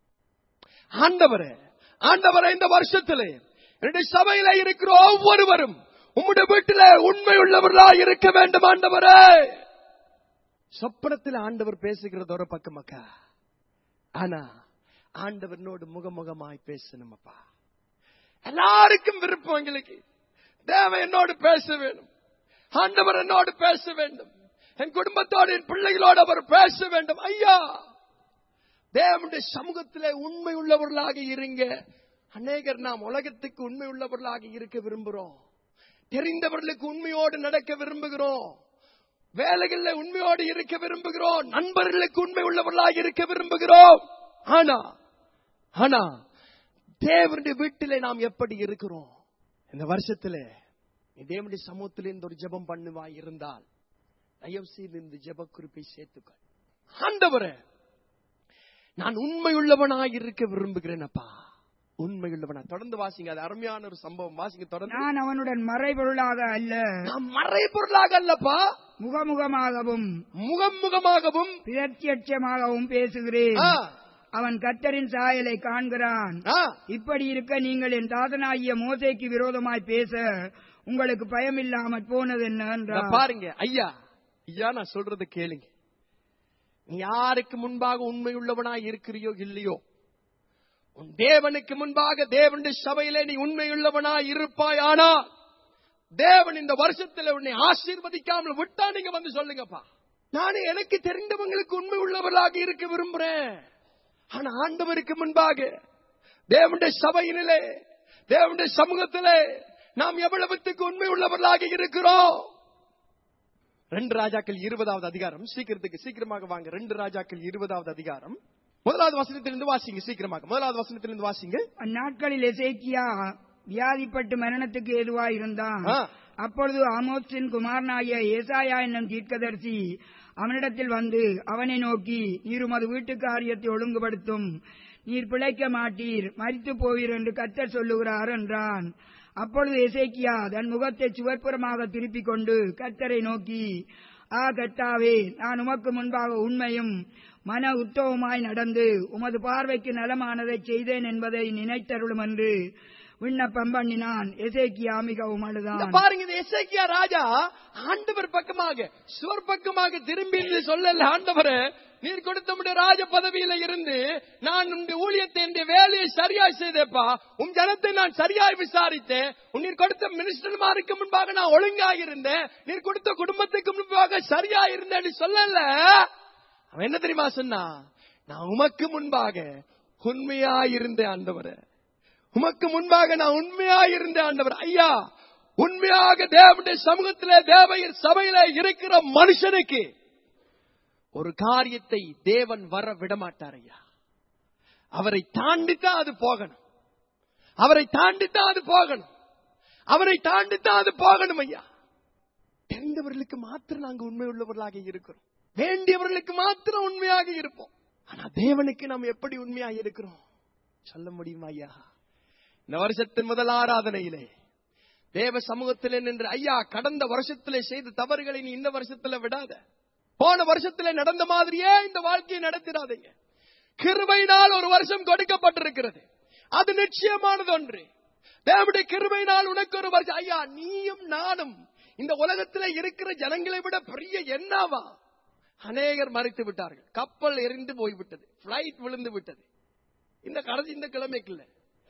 [SPEAKER 1] ஆண்டவரே ஆண்டவரே இந்த வருஷத்திலே என்னுடைய சபையில இருக்கிற ஒவ்வொருவரும் உம்முடைய வீட்டிலே உண்மை உள்ளவர்களா இருக்க வேண்டும் ஆண்டவரே சொப்பனத்தில் ஆண்டவர் பேசுகிறது ஒரு பக்கம் அக்கா ஆனா ஆண்டவனோடு முகமுகமாய் பேசணும் அப்பா எல்லாருக்கும் விருப்பம் எங்களுக்கு தேவன் என்னோடு பேச வேண்டும் ஆண்டவர் என்னோடு பேச வேண்டும் என் குடும்பத்தோடு என் பிள்ளைகளோடு அவர் பேச வேண்டும் ஐயா தேவனுடைய சமூகத்திலே உண்மை உள்ளவர்களாக இருங்க அநேகர் நாம் உலகத்துக்கு உண்மை உள்ளவர்களாக இருக்க விரும்புகிறோம் தெரிந்தவர்களுக்கு உண்மையோடு நடக்க விரும்புகிறோம் வேலைகளில் உண்மையோடு இருக்க விரும்புகிறோம் நண்பர்களுக்கு உண்மை உள்ளவர்களாக இருக்க விரும்புகிறோம் ஆனா ஆனா தேவனுடைய வீட்டிலே நாம் எப்படி இருக்கிறோம் இந்த வருஷத்திலே நீ தேவனுடைய சமூகத்திலே இந்த ஒரு ஜெபம் பண்ணுவாய் இருந்தால் தயவு செய்து இந்த ஜெப குறிப்பை சேர்த்துக்கள் ஆண்டவரே நான் உண்மையுள்ளவனாய் இருக்க விரும்புகிறேன் அப்பா உண்மையுள்ளவனா தொடர்ந்து வாசிங்க அது அருமையான ஒரு சம்பவம் வாசிங்க தொடர்ந்து
[SPEAKER 3] நான் அவனுடன் மறைபொருளாக அல்ல
[SPEAKER 1] நான் மறைபொருளாக அல்லப்பா
[SPEAKER 3] முகமுகமாகவும்
[SPEAKER 1] முகம் முகமாகவும்
[SPEAKER 3] பிரத்யட்சமாகவும் பேசுகிறேன்
[SPEAKER 1] ஆ,
[SPEAKER 3] அவன் கர்த்தரின் சாயலை காண்கிறான்
[SPEAKER 1] ஆ,
[SPEAKER 3] இப்படி இருக்க நீங்கள் என் தாதனாகிய மோசேக்கு விரோதமாய் பேச உங்களுக்கு பயமில்லாமற் போனது என்ன
[SPEAKER 1] இத
[SPEAKER 3] என்றார்
[SPEAKER 1] பாருங்க ஐயா ஐயா நான் சொல்றத கேளுங்க நீ யாருக்கு முன்பாக உண்மையுள்ளவனாய் இருக்கிறியோ இல்லையோ உன் தேவனுக்கு முன்பாக தேவனுடைய சபையிலே நீ உண்மையுள்ளவனாய் இருப்பாயானா தேவன் இந்த வருஷத்துல உன்னை ஆசீர்வதிக்காமல் விட்டா நீங்க வந்து சொல்லுங்கப்பா நானே எனக்கு தெரிந்தவங்களுக்கு உண்மை உள்ளவர்களாக இருக்க விரும்புறேன் ஆனா ஆண்டவருக்கு முன்பாக தேவனுடைய சபையினிலே தேவனுடைய சமூகத்திலே நாம் எவ்வளவுத்துக்கு உண்மை உள்ளவர்களாக இருக்கிறோம் ரெண்டு ராஜாக்கள் இருபதாவது அதிகாரம் சீக்கிரத்துக்கு சீக்கிரமாக வாங்க ரெண்டு ராஜாக்கள் இருபதாவது அதிகாரம் முதலாவது வசனத்திலிருந்து வாசிங்க சீக்கிரமாக முதலாவது வசனத்திலிருந்து வாசிங்க
[SPEAKER 3] அந்நாட்களில் எசேக்கியா வியாதிப்பட்டு மரணத்துக்கு ஏதுவாய் இருந்தான்
[SPEAKER 1] ஆ.
[SPEAKER 3] அப்பொழுது ஆமோஸின் குமாரனாகிய ஏசாயா என்னும் தீர்க்கதரிசி அவனிடத்தில் வந்து அவனை நோக்கி நீர் உமது வீட்டு காரியத்தை ஒழுங்குபடுத்தும் நீர் பிழைக்க மாட்டீர் மரித்து போவீர் என்று கர்த்தர் சொல்லுகிறார் என்றான் அப்பொழுது எசேக்கியா தன் முகத்தை சுவர்ப்புறமாக திருப்பிக் கொண்டு கர்த்தரை நோக்கி ஆ கர்த்தாவே நான் உமக்கு முன்பாக உண்மையும் மன உத்தவமாய் நடந்து உமது பார்வைக்கு நலமானதை செய்தேன் என்பதை நினைத்தருளும் என்று விண்ணப்பம் பண்ணினான் எசேக்கியா மிகவும்
[SPEAKER 1] இங்க
[SPEAKER 3] அழுதான்
[SPEAKER 1] பாருங்க இந்த எசேக்கியா ராஜா ஆண்டவர் பக்கமாக சுவர் பக்கமாக திரும்பி இருந்து சொல்லல ஆண்டவரே நீர் கொடுத்த ராஜ பதவியில இருந்து நான் உங்க ஊழியத்தை என்னுடைய வேலையை சரியாய் செய்தேப்பா உன் ஜனத்தை நான் சரியாய் விசாரித்தேன் உன் நீர் கொடுத்த மினிஸ்டர்மாருக்கு முன்பாக நான் ஒழுங்காக இருந்தேன் நீர் கொடுத்த குடும்பத்துக்கு முன்பாக சரியா இருந்தேன்னு சொல்லல அவன் என்ன தெரியுமா சொன்னா நான் உமக்கு முன்பாக உண்மையா இருந்தேன் ஆண்டவரே உமக்கு முன்பாக நான் உண்மையா இருந்த ஆண்டவர் ஐயா உண்மையாக தேவனுடைய சமூகத்திலே தேவையின் சபையில இருக்கிற மனுஷனுக்கு ஒரு காரியத்தை தேவன் வர விடமாட்டார் ஐயா அவரை தாண்டித்தான் அது போகணும் அவரை தாண்டித்தான் அது போகணும் அவரை தாண்டித்தான் அது போகணும் ஐயா தெரிந்தவர்களுக்கு மாத்திரம் நாங்க உண்மை உள்ளவர்களாக இருக்கிறோம் வேண்டியவர்களுக்கு மாத்திரம் உண்மையாக இருப்போம் ஆனா தேவனுக்கு நாம் எப்படி உண்மையாக இருக்கிறோம் சொல்ல முடியுமா ஐயா இந்த வருஷத்தின் முதல் ஆராதனையிலே தேவ சமூகத்திலே நின்று ஐயா கடந்த வருஷத்திலே செய்த தவறுகளை நீ இந்த வருஷத்துல விடாத போன வருஷத்திலே நடந்த மாதிரியே இந்த வாழ்க்கையை நடத்திடாதீங்க கிருபையினால் ஒரு வருஷம் கொடுக்கப்பட்டிருக்கிறது அது நிச்சயமானது ஒன்று தேவனுடைய கிருபையினால் உனக்கு ஒரு வருஷம் ஐயா நீயும் நானும் இந்த உலகத்திலே இருக்கிற ஜனங்களை விட பெரிய என்னவா அநேகர் மறைத்து விட்டார்கள் கப்பல் எரிந்து போய்விட்டது பிளைட் விழுந்து விட்டது இந்த கடைசி இந்த கிழமைக்குள்ள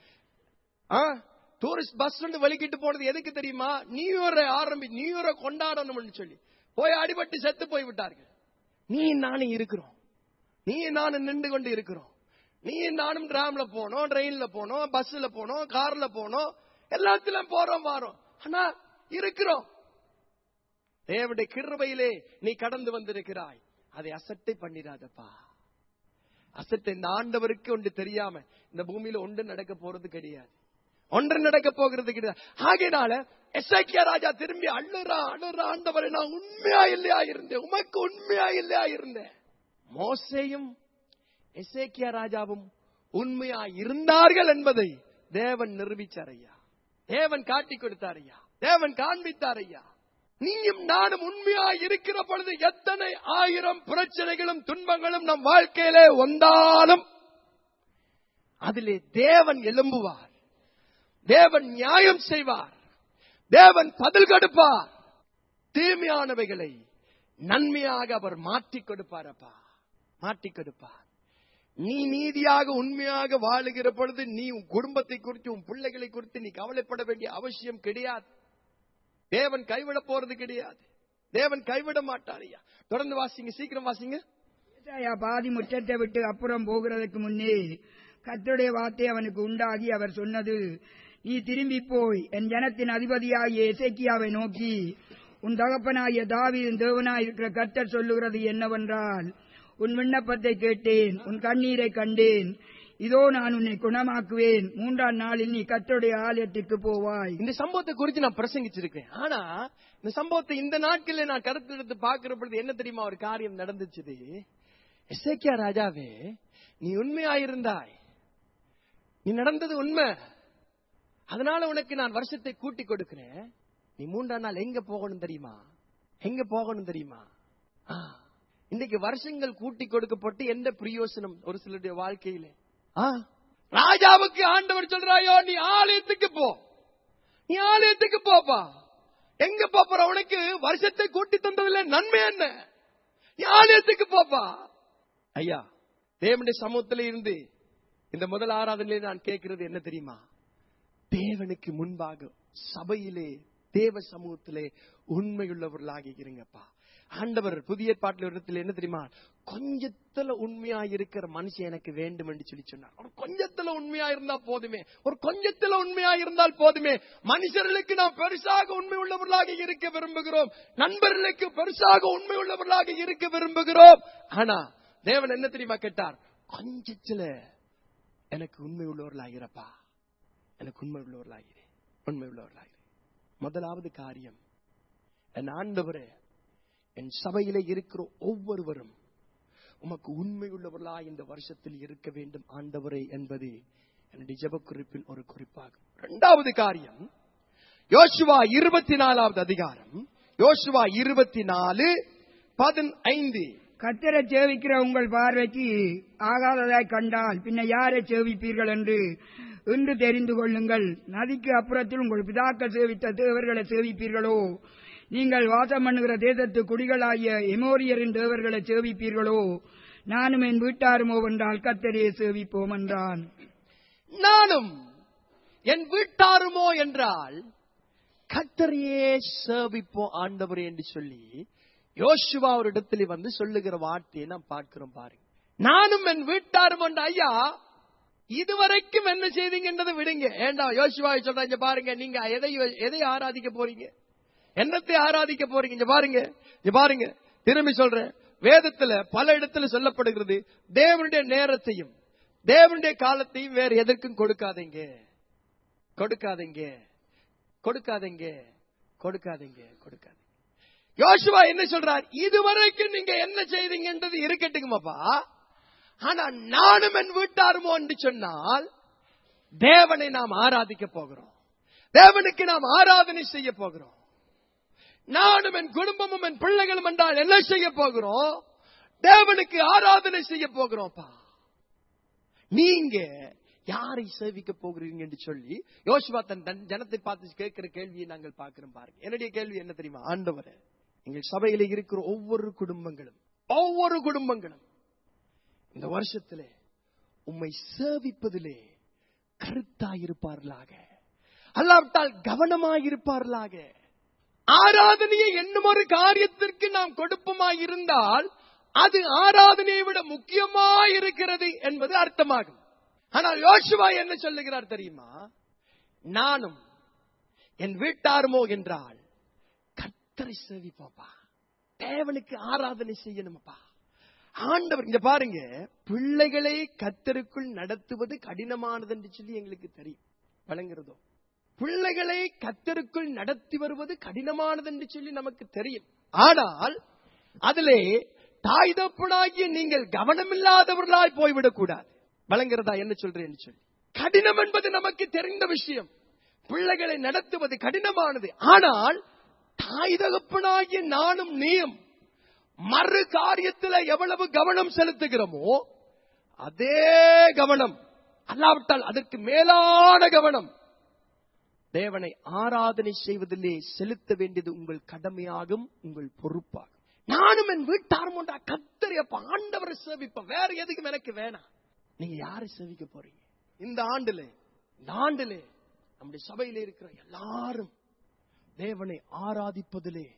[SPEAKER 1] டூரிஸ்ட் பஸ் வந்து வலிக்கிட்டு போனது எதுக்கு தெரியுமா நியூ இயரை ஆரம்பி நியூ இயரை கொண்டாடணும்னு சொல்லி போய் அடிபட்டு செத்து போய் விட்டார்கள் நீ நானும் இருக்கிறோம் நீ நானும் நின்று கொண்டு இருக்கிறோம் நீ நானும் டிராம்ல போனோம் ட்ரெயின்ல போனோம் பஸ்ல போனோம் கார்ல போனோம் எல்லாத்திலும் போறோம் வாரோம் ஆனா இருக்கிறோம் தேவனுடைய கிருபையிலே நீ கடந்து வந்திருக்கிறாய் அதை அசட்டை பண்ணிடாதப்பா அசட்டை இந்த ஆண்டவருக்கு ஒன்று தெரியாம இந்த பூமியில ஒன்று நடக்க போறது கிடையாது ஒன்று நடக்க போகிறது கிடையாது ஆகையினால எஸ்ஐக்கியா ராஜா திரும்பி அழுறா அழுறா ஆண்டவரை நான் உண்மையா இல்லையா இருந்தேன் உமக்கு உண்மையா இல்லையா இருந்தேன் மோசேயும் எசேக்கியா ராஜாவும் உண்மையா இருந்தார்கள் என்பதை தேவன் நிரூபிச்சார் ஐயா தேவன் காட்டி கொடுத்தார் ஐயா தேவன் காண்பித்தார் ஐயா நீயும் நானும் உண்மையா இருக்கிற பொழுது எத்தனை ஆயிரம் பிரச்சனைகளும் துன்பங்களும் நம் வாழ்க்கையிலே வந்தாலும் அதிலே தேவன் எழும்புவார் தேவன் நியாயம் செய்வார் தேவன் பதில் கொடுப்பார் தீமையானவைகளை நன்மையாக அவர் மாற்றிக் கொடுப்பார் அப்பா மாற்றிக் கொடுப்பார் நீ நீதியாக உண்மையாக வாழுகிற பொழுது நீ உன் குடும்பத்தை குறித்து உன் பிள்ளைகளை குறித்து நீ கவலைப்பட வேண்டிய அவசியம் கிடையாது தேவன் கைவிட போறது கிடையாது தேவன் கைவிட மாட்டார் ஐயா தொடர்ந்து வாசிங்க சீக்கிரம் வாசிங்க
[SPEAKER 3] ஏசாயா பாதி முற்றத்தை விட்டு அப்புறம் போகிறதுக்கு முன்னே கர்த்தருடைய வார்த்தை அவனுக்கு உண்டாகி அவர் சொன்னது நீ திரும்பி போய் என் ஜனத்தின் அதிபதியாகிய எசேக்கியாவை நோக்கி உன் தகப்பனாகிய தாவீதின் தேவனாயிருக்கிற கர்த்தர் சொல்லுகிறது என்னவென்றால் உன் விண்ணப்பத்தை கேட்டேன் உன் கண்ணீரை கண்டேன் இதோ நான் உன்னை குணமாக்குவேன் மூன்றாம் நாளில் நீ கர்த்தருடைய ஆலயத்திற்கு போவாய்
[SPEAKER 1] இந்த சம்பவத்தை குறித்து நான் பிரசங்கிச்சிருக்கேன் ஆனா இந்த சம்பவத்தை இந்த நாட்களில் நான் கருத்து எடுத்து பார்க்கிற பொழுது என்ன தெரியுமா ஒரு காரியம் நடந்துச்சு எசேக்கியா ராஜாவே நீ உண்மையாயிருந்தாய் நீ நடந்தது உண்மை அதனால உனக்கு நான் வருஷத்தை கூட்டி கொடுக்கிறேன் நீ மூன்றாம் நாள் எங்க போகணும் தெரியுமா எங்க போகணும் தெரியுமா ஆ, இன்னைக்கு வருஷங்கள் கூட்டி கொடுக்கப்பட்டு எந்த பிரயோசனம் ஒரு சிலருடைய வாழ்க்கையில ஆ, ராஜாவுக்கு ஆண்டவர் சொல்றாயோ நீ ஆலயத்துக்கு போ நீ ஆலயத்துக்கு போப்பா எங்க போற உனக்கு வருஷத்தை கூட்டி தந்ததுல நன்மை என்ன நீ ஆலயத்துக்கு போப்பா ஐயா தேவனுடைய சமூகத்தில இருந்து இந்த முதல் ஆராதனையில நான் கேட்கிறது என்ன தெரியுமா தேவனுக்கு முன்பாக சபையிலே தேவ சமூகத்திலே உண்மையுள்ளவர்களாக இருங்கப்பா ஆண்டவர் புதிய ஏற்பாட்டில் ஒரு இடத்துல என்ன தெரியுமா கொஞ்சத்துல உண்மையா இருக்கிற மனுஷன் எனக்கு வேண்டும் என்று சொல்லி சொன்னார் ஒரு கொஞ்சத்துல உண்மையா இருந்தா போதுமே ஒரு கொஞ்சத்துல உண்மையா இருந்தால் போதுமே மனுஷர்களுக்கு நாம் பெருசாக உண்மை உள்ளவர்களாக இருக்க விரும்புகிறோம் நண்பர்களுக்கு பெருசாக உண்மை உள்ளவர்களாக இருக்க விரும்புகிறோம் ஆனா தேவன் என்ன தெரியுமா கேட்டார் கொஞ்சத்துல எனக்கு உண்மை உள்ளவர்களாகிறப்பா எனக்கு உண்மை உள்ளவர்களாகிறேன் உண்மை உள்ளவர்களாகிறேன் முதலாவது காரியம் என் ஆண்டவரே என் சபையிலே இருக்கிற ஒவ்வொருவரும் உமக்கு உண்மை உள்ளவர்களா இந்த வருஷத்தில் இருக்க வேண்டும் ஆண்டவரே என்பது என்னுடைய ஜெப குறிப்பில் ஒரு குறிப்பாகும் இரண்டாவது காரியம் யோசுவா இருபத்தி நாலாவது அதிகாரம் யோசுவா இருபத்தி நாலு பதினைந்து
[SPEAKER 3] கத்தரை சேவிக்கிற உங்கள் பார்வைக்கு ஆகாததாய் கண்டால் பின்ன யாரை சேவிப்பீர்கள் என்று இன்று தெரிந்து கொள்ளுங்கள் நதிக்கு அப்புறத்தில் உங்கள் பிதாக்கள் சேவித்த தேவர்களை சேவிப்பீர்களோ நீங்கள் வாசம் பண்ணுகிற தேசத்து குடிகளாகிய எமோரியரின் தேவர்களை சேவிப்பீர்களோ நானும் என் வீட்டாருமோ என்றால் கத்தரையே சேவிப்போம் என்றான்
[SPEAKER 1] நானும் என் வீட்டாருமோ என்றால் கத்தரையே சேவிப்போ ஆண்டவரே என்று சொல்லி யோசுவா ஒரு இடத்துல வந்து சொல்லுகிற வார்த்தையை நாம் பார்க்கிறோம் பாருங்க நானும் என் வீட்டாரும் என்ற ஐயா இதுவரைக்கும் என்ன செய்தீங்கன்றதை விடுங்க ஏண்டா யோசுவா சொல்றேன் இங்க பாருங்க நீங்க எதை எதை ஆராதிக்க போறீங்க என்னத்தை ஆராதிக்க போறீங்க இங்க பாருங்க இங்க பாருங்க திரும்பி சொல்றேன் வேதத்துல பல இடத்துல சொல்லப்படுகிறது தேவனுடைய நேரத்தையும் தேவனுடைய காலத்தையும் வேற எதற்கும் கொடுக்காதீங்க கொடுக்காதீங்க கொடுக்காதீங்க கொடுக்காதீங்க கொடுக்காதீங்க யோசுவா என்ன சொல்றார் இதுவரைக்கும் நீங்க என்ன செய்தீங்கன்றது இருக்கட்டுங்கம்மாப்பா ஆனா நானும் என் வீட்டாருமோ என்று சொன்னால் தேவனை நாம் ஆராதிக்க போகிறோம் தேவனுக்கு நாம் ஆராதனை செய்ய போகிறோம் நானும் என் குடும்பமும் என் பிள்ளைகளும் என்றால் என்ன செய்ய போகிறோம் தேவனுக்கு ஆராதனை செய்ய போகிறோம்ப்பா நீங்க யாரை சேவிக்க போகிறீங்க என்று சொல்லி யோசுவா தன் தன் ஜனத்தை பார்த்து கேட்கிற கேள்வியை நாங்கள் பார்க்கிறோம் பாருங்க என்னுடைய கேள்வி என்ன தெரியுமா ஆண்டவரே எங்கள் சபையில இருக்கிற ஒவ்வொரு குடும்பங்களும் ஒவ்வொரு குடும்பங்களும் இந்த வருஷத்திலே உம்மை சேவிப்பதிலே கருத்தாயிருப்பார்களாக அல்லாவிட்டால் கவனமாயிருப்பார்களாக ஆராதனையை என்னும் ஒரு காரியத்திற்கு நாம் கொடுப்பமாய் இருந்தால் அது ஆராதனையை விட முக்கியமாய் இருக்கிறது என்பது அர்த்தமாகும் ஆனால் யோசுவா என்ன சொல்லுகிறார் தெரியுமா நானும் என் வீட்டாருமோ என்றால் கத்தரை சேவிப்போப்பா தேவனுக்கு ஆராதனை செய்யணுமப்பா ஆண்டவர் இங்க பாருங்க பிள்ளைகளை கத்தருக்குள் நடத்துவது கடினமானது என்று சொல்லி எங்களுக்கு தெரியும் வழங்குறதோ பிள்ளைகளை கத்தருக்குள் நடத்தி வருவது கடினமானது என்று சொல்லி நமக்கு தெரியும் ஆனால் அதிலே தாய் தப்பனாகிய நீங்கள் கவனமில்லாதவர்களாய் போய்விடக் கூடாது வழங்குறதா என்ன சொல்றேன்னு சொல்லி கடினம் என்பது நமக்கு தெரிந்த விஷயம் பிள்ளைகளை நடத்துவது கடினமானது ஆனால் தாய் தகப்பனாகிய நானும் நீயும் மறு காரியத்தில் எவ்வளவு கவனம் செலுத்துகிறோமோ அதே கவனம் அல்லாவிட்டால் அதற்கு மேலான கவனம் தேவனை ஆராதனை செய்வதிலே செலுத்த வேண்டியது உங்கள் கடமையாகும் உங்கள் பொறுப்பாகும் நானும் என் வீட்டாரும் உண்டா கத்தரியப்ப ஆண்டவரை சேவிப்ப வேற எதுக்கும் எனக்கு வேணாம் நீங்க யாரை சேவிக்க போறீங்க இந்த ஆண்டுல இந்த ஆண்டுல நம்முடைய சபையில இருக்கிற எல்லாரும் தேவனை ஆராதிப்பதிலே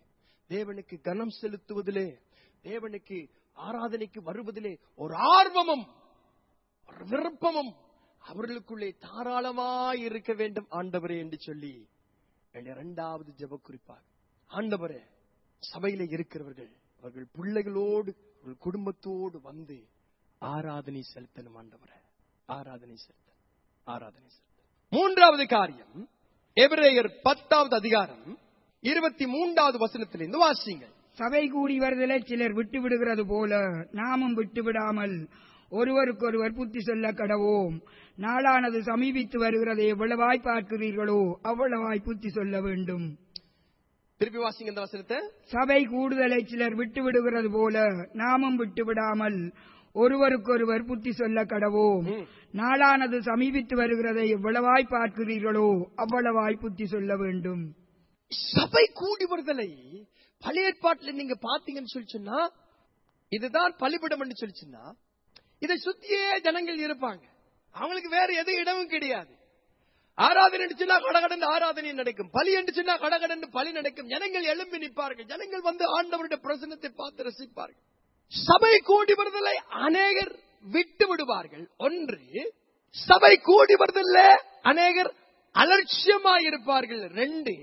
[SPEAKER 1] தேவனுக்கு கனம் செலுத்துவதிலே தேவனுக்கு ஆராதனைக்கு வருவதிலே ஒரு ஆர்வமும் ஒரு விருப்பமும் அவர்களுக்குள்ளே தாராளமாய் இருக்க வேண்டும் ஆண்டவரே என்று சொல்லி என் இரண்டாவது ஜெப குறிப்பாக ஆண்டவரே சபையில இருக்கிறவர்கள் அவர்கள் பிள்ளைகளோடு அவர்கள் குடும்பத்தோடு வந்து ஆராதனை செலுத்தணும் ஆண்டவரே ஆராதனை செலுத்தணும் ஆராதனை செலுத்தணும் மூன்றாவது காரியம் எபிரேயர் பத்தாவது அதிகாரம் இருபத்தி மூன்றாவது வசனத்திலிருந்து வாசிங்கள்
[SPEAKER 3] சபை கூடி வருதலை சிலர் விட்டு விடுகிறது போல நாமும் விட்டு விடாமல் ஒருவருக்கொருவர் புத்தி சொல்ல கடவோம் நாளானது சமீபித்து வருகிறதை எவ்வளவாய் பார்க்கிறீர்களோ அவ்வளவாய் புத்தி சொல்ல வேண்டும்
[SPEAKER 1] திருப்பி வாசிங்க இந்த வசனத்தை
[SPEAKER 3] சபை கூடுதலை சிலர் விட்டு விடுகிறது போல நாமும் விட்டு விடாமல் ஒருவருக்கொருவர் புத்தி சொல்ல கடவோம்
[SPEAKER 1] ம்.
[SPEAKER 3] நாளானது சமீபித்து வருகிறதை எவ்வளவாய் பார்க்கிறீர்களோ அவ்வளவாய் புத்தி சொல்ல வேண்டும்
[SPEAKER 1] சபை கூடி வருதலை பழைய ஏற்பாட்டுல நீங்க பாத்தீங்கன்னு சொல்லி சொன்னா இதுதான் பலிபிடம் என்று சொல்லி சொன்னா இதை சுத்தியே ஜனங்கள் இருப்பாங்க அவங்களுக்கு வேற எது இடமும் கிடையாது ஆராதனை என்று சொன்னா கடகடன் ஆராதனை நடக்கும் பலி என்று சொன்னா கடகடன் பலி நடக்கும் ஜனங்கள் எழும்பி நிற்பார்கள் ஜனங்கள் வந்து ஆண்டவருடைய பிரசனத்தை பார்த்து ரசிப்பார்கள் சபை கூடி வருதலை அநேகர் விட்டு விடுவார்கள் ஒன்று சபை கூடி வருதல்ல அநேகர் அலட்சியமாயிருப்பார்கள் ரெண்டு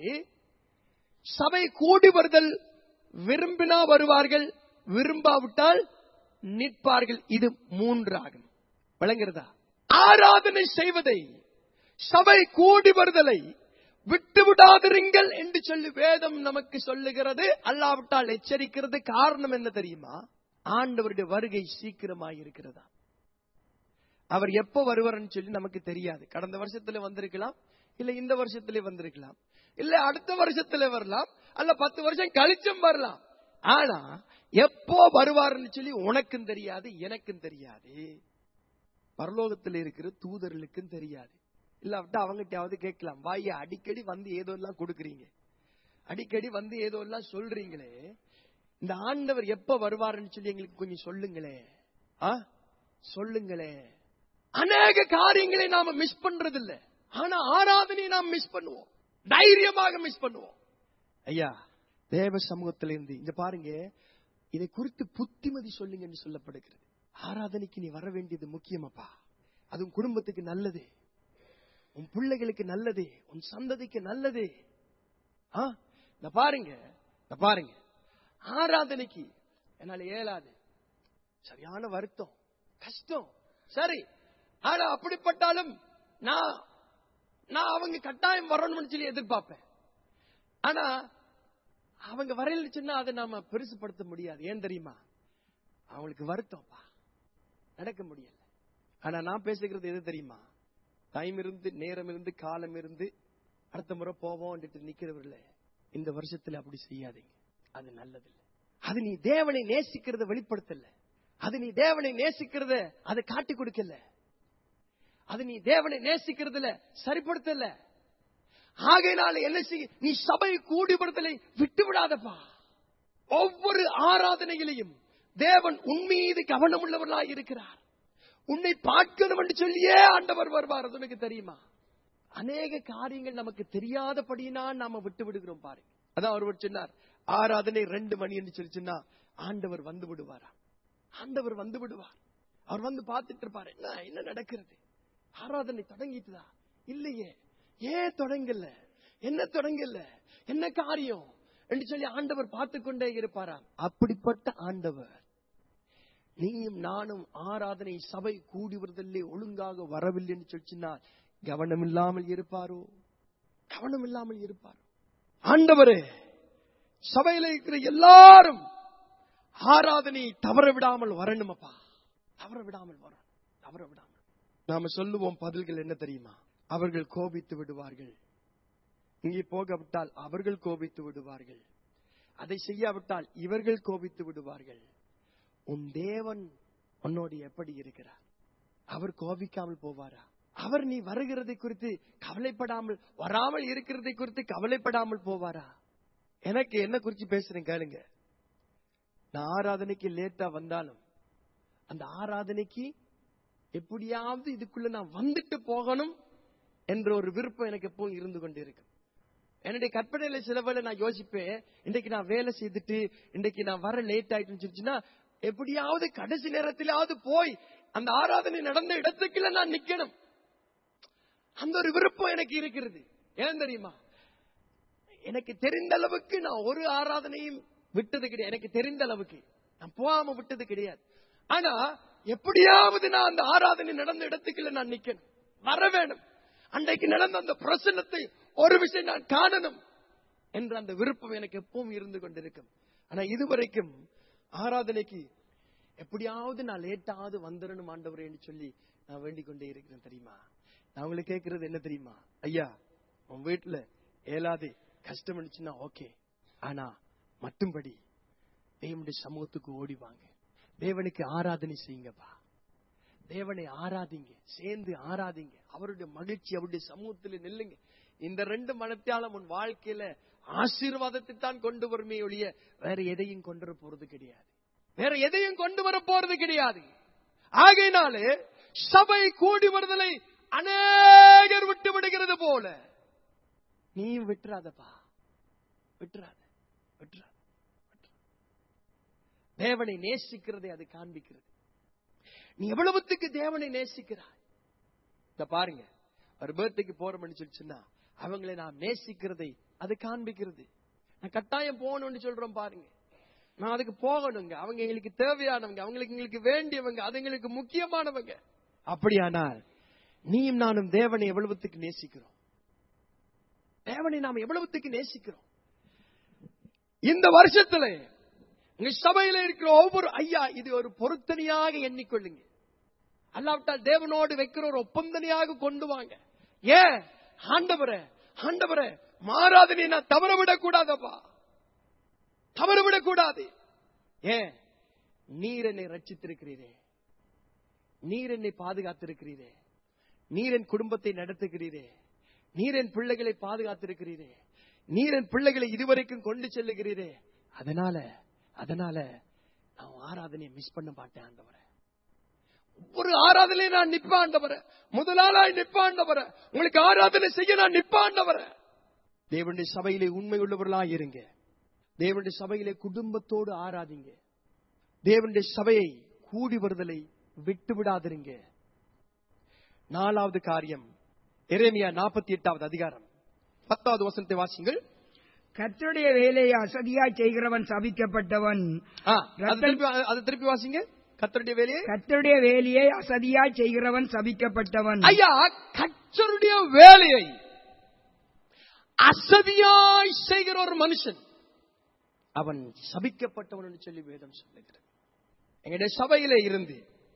[SPEAKER 1] சபை கூடி வருதல் விரும்பினா வருவார்கள் விரும்பாவிட்டால் நிற்பார்கள் இது மூன்றாகும் விளங்குறதா ஆராதனை செய்வதை சபை கூடி வருதலை விட்டு விடாதிருங்கள் என்று சொல்லி வேதம் நமக்கு சொல்லுகிறது அல்லாவிட்டால் எச்சரிக்கிறது காரணம் என்ன தெரியுமா ஆண்டவருடைய வருகை சீக்கிரமாய் இருக்கிறதா அவர் எப்ப வருவார்னு சொல்லி நமக்கு தெரியாது கடந்த வருஷத்துல வந்திருக்கலாம் இல்ல இந்த வருஷத்துல வந்திருக்கலாம் இல்ல அடுத்த வருஷத்துல வரலாம் அல்ல பத்து வருஷம் கழிச்சும் வரலாம் ஆனா எப்போ வருவாருன்னு சொல்லி உனக்கும் தெரியாது எனக்கும் தெரியாது பரலோகத்தில் இருக்கிற தூதர்களுக்கும் தெரியாது இல்லாவிட்டா அவங்ககிட்டயாவது கேட்கலாம் வாய அடிக்கடி வந்து ஏதோ எல்லாம் கொடுக்குறீங்க அடிக்கடி வந்து ஏதோ எல்லாம் சொல்றீங்களே இந்த ஆண்டவர் எப்ப வருவாருன்னு சொல்லி எங்களுக்கு கொஞ்சம் சொல்லுங்களே ஆ சொல்லுங்களே அநேக காரியங்களை நாம மிஸ் பண்றது இல்ல ஆனா ஆராதனையை நாம் மிஸ் பண்ணுவோம் தைரியமாக மிஸ் பண்ணுவோம் ஐயா தேவ சமூகத்திலிருந்து இங்க பாருங்க இதை குறித்து புத்திமதி சொல்லுங்க என்று சொல்லப்படுகிறது ஆராதனைக்கு நீ வர வேண்டியது முக்கியமாப்பா அது உன் குடும்பத்துக்கு நல்லது உன் பிள்ளைகளுக்கு நல்லது உன் சந்ததிக்கு நல்லது ஆ இந்த பாருங்க இந்த பாருங்க ஆராதனைக்கு என்னால இயலாது சரியான வருத்தம் கஷ்டம் சரி ஆனா அப்படிப்பட்டாலும் நான் நான் அவங்க கட்டாயம் வரணும்னு சொல்லி எதிர்பார்ப்பேன் ஆனா அவங்க வரையில சொன்னா அதை நாம பெருசுப்படுத்த முடியாது ஏன் தெரியுமா அவங்களுக்கு வருத்தம்ப்பா நடக்க முடியல ஆனா நான் பேசுகிறது எது தெரியுமா டைம் இருந்து நேரம் இருந்து காலம் இருந்து அடுத்த முறை போவோம் நிக்கிறவர்கள இந்த வருஷத்துல அப்படி செய்யாதீங்க அது நல்லதில்லை அது நீ தேவனை நேசிக்கிறத வெளிப்படுத்தல அது நீ தேவனை நேசிக்கிறத அதை காட்டி கொடுக்கல அது நீ தேவனை நேசிக்கிறதுல சரிப்படுத்தல ஆகையினால என்ன செய்ய நீ சபை கூடிப்படுத்தலை விட்டு விடாதப்பா ஒவ்வொரு ஆராதனையிலையும் தேவன் உன் மீது கவனம் உள்ளவர்களாய் இருக்கிறார் உன்னை பார்க்கணும் என்று சொல்லியே ஆண்டவர் வருவார் அது உனக்கு தெரியுமா அநேக காரியங்கள் நமக்கு தெரியாதபடினா நாம விட்டு விடுகிறோம் பாரு அதான் ஒருவர் சொன்னார் ஆராதனை ரெண்டு மணி என்று சொல்லி சொன்னா ஆண்டவர் வந்து விடுவாரா ஆண்டவர் வந்து விடுவார் அவர் வந்து பார்த்துட்டு இருப்பாரு என்ன என்ன நடக்கிறது ஆராதனை தொடங்கிட்டுதா இல்லையே ஏன் தொடங்கல என்ன தொடங்கல என்ன காரியம் என்று சொல்லி ஆண்டவர் பார்த்து கொண்டே இருப்பாராம் அப்படிப்பட்ட ஆண்டவர் நீயும் நானும் ஆராதனை சபை கூடி வருதலே ஒழுங்காக வரவில்லை என்று சொல்லிச்சினால் கவனம் இல்லாமல் இருப்பாரோ கவனம் இல்லாமல் இருப்பாரோ ஆண்டவரே சபையில இருக்கிற எல்லாரும் ஆராதனை தவற விடாமல் வரணுமப்பா தவற விடாமல் வரணும் தவற விடாமல் நாம சொல்லுவோம் பதில்கள் என்ன தெரியுமா அவர்கள் கோபித்து விடுவார்கள் இங்கே போகவிட்டால் அவர்கள் கோபித்து விடுவார்கள் அதை செய்யாவிட்டால் இவர்கள் கோபித்து விடுவார்கள் உன் தேவன் உன்னோடு எப்படி இருக்கிறார் அவர் கோபிக்காமல் போவாரா அவர் நீ வருகிறதை குறித்து கவலைப்படாமல் வராமல் இருக்கிறதை குறித்து கவலைப்படாமல் போவாரா எனக்கு என்ன குறிச்சு பேசுறேன் கேளுங்க நான் ஆராதனைக்கு லேட்டா வந்தாலும் அந்த ஆராதனைக்கு எப்படியாவது இதுக்குள்ள நான் வந்துட்டு போகணும் என்ற ஒரு விருப்பம் எனக்கு எப்பவும் இருந்து கொண்டிருக்கும் என்னுடைய கற்பனையில சில வேளை நான் யோசிப்பேன் இன்னைக்கு நான் வேலை செய்துட்டு இன்னைக்கு நான் வர லேட் ஆயிட்டுன்னு சொல்லிச்சுன்னா எப்படியாவது கடைசி நேரத்திலாவது போய் அந்த ஆராதனை நடந்த இடத்துக்குள்ள நான் நிக்கணும் அந்த ஒரு விருப்பம் எனக்கு இருக்கிறது ஏன் தெரியுமா எனக்கு தெரிந்த அளவுக்கு நான் ஒரு ஆராதனையும் விட்டது கிடையாது எனக்கு தெரிந்த அளவுக்கு நான் போகாம விட்டது கிடையாது ஆனா எப்படியாவது நான் அந்த ஆராதனை நடந்த இடத்துக்குள்ள நான் நிக்கணும் வர வேணும் அன்றைக்கு நடந்த அந்த பிரசன்னத்தை ஒரு விஷயம் நான் காணணும் என்ற அந்த விருப்பம் எனக்கு எப்பவும் இருந்து கொண்டிருக்கும் ஆனா இதுவரைக்கும் ஆராதனைக்கு எப்படியாவது நான் லேட்டாவது வந்துடணும் ஆண்டவரேன்னு சொல்லி நான் வேண்டிக் கொண்டே இருக்கிறேன் தெரியுமா நான் உங்களுக்கு கேட்கறது என்ன தெரியுமா ஐயா உன் வீட்டுல ஏலாது கஷ்டம் இருந்துச்சுன்னா ஓகே ஆனா மட்டும்படி தேவனுடைய சமூகத்துக்கு ஓடி வாங்க தேவனுக்கு ஆராதனை செய்யுங்கப்பா தேவனை ஆராதிங்க சேர்ந்து ஆராதிங்க அவருடைய மகிழ்ச்சி அவருடைய சமூகத்தில் நில்லுங்க இந்த ரெண்டு மனத்தாலும் உன் வாழ்க்கையில ஆசீர்வாதத்தை தான் கொண்டு வருமே ஒழிய வேற எதையும் கொண்டு வர போறது கிடையாது வேற எதையும் கொண்டு வர போறது கிடையாது ஆகையினாலே சபை கூடி வருதலை அநேகர் விட்டு விடுகிறது போல நீயும் விட்டுறாதப்பா விட்டுறாத விட்டுறாத விட்டுறாத. தேவனை நேசிக்கிறதை அது காண்பிக்கிறது நீ எவ்வளவுத்துக்கு தேவனை நேசிக்கிறாய் இந்த பாருங்க ஒரு பேர்த்துக்கு போறோம்னு சொல்லிச்சுன்னா அவங்களை நாம் நேசிக்கிறதை அது காண்பிக்கிறது நான் கட்டாயம் போகணும்னு சொல்றோம் பாருங்க நான் அதுக்கு போகணுங்க அவங்க எங்களுக்கு தேவையானவங்க அவங்களுக்கு எங்களுக்கு வேண்டியவங்க அது எங்களுக்கு முக்கியமானவங்க அப்படியானால் நீயும் நானும் தேவனை எவ்வளவுத்துக்கு நேசிக்கிறோம் தேவனை நாம் எவ்வளவுத்துக்கு நேசிக்கிறோம் இந்த வருஷத்துல உங்க சபையில இருக்கிற ஒவ்வொரு ஐயா இது ஒரு பொருத்தனையாக எண்ணிக்கொள்ளுங்க அல்லாவிட்டால் தேவனோடு வைக்கிற ஒரு ஒப்பந்தனையாக கொண்டு வாங்க ஏன் ஆண்டவரே ஆண்டவரே மாறாதனை நான் தவற விடக்கூடாதப்பா தவற விடக்கூடாது ஏன் நீர் என்னை ரட்சித்திருக்கிறீரே நீர் என்னை பாதுகாத்திருக்கிறீரே நீர் என் குடும்பத்தை நடத்துகிறீரே நீர் என் பிள்ளைகளை பாதுகாத்திருக்கிறீரே நீர் என் பிள்ளைகளை இதுவரைக்கும் கொண்டு செல்லுகிறீரே அதனால அதனால நான் ஆராதனையை மிஸ் பண்ண மாட்டேன் ஆண்டவரே ஒரு ஆராதனை நான் நிப்பாண்டவர முதலாளாய் நிப்பாண்டவர உங்களுக்கு ஆராதனை செய்ய நான் நிப்பாண்டவர தேவனுடைய சபையிலே உண்மை உள்ளவர்களாய் இருங்க தேவனுடைய சபையிலே குடும்பத்தோடு ஆராதிங்க தேவனுடைய சபையை கூடி வருதலை விட்டு விடாதிருங்க நாலாவது காரியம் எரேமியா நாற்பத்தி எட்டாவது அதிகாரம் பத்தாவது வசனத்தை வாசிங்கள்
[SPEAKER 3] கர்த்தருடைய வேலையை அசதியாய் செய்கிறவன் சபிக்கப்பட்டவன்
[SPEAKER 1] ஆ, அது திருப்பி அதை திருப்பி வாசிங்க கத்தருடைய வேலையை
[SPEAKER 3] கர்த்தருடைய வேலையை அசதியாய் செய்கிறவன் சபிக்கப்பட்டவன்
[SPEAKER 1] ஐயா கச்சருடைய வேலையை அசதியாய் செய்கிற ஒரு மனுஷன் அவன் சபிக்கப்பட்டவன் என்று சொல்லி வேதம் சொல்லுகிறது எங்களுடைய சபையில இருந்து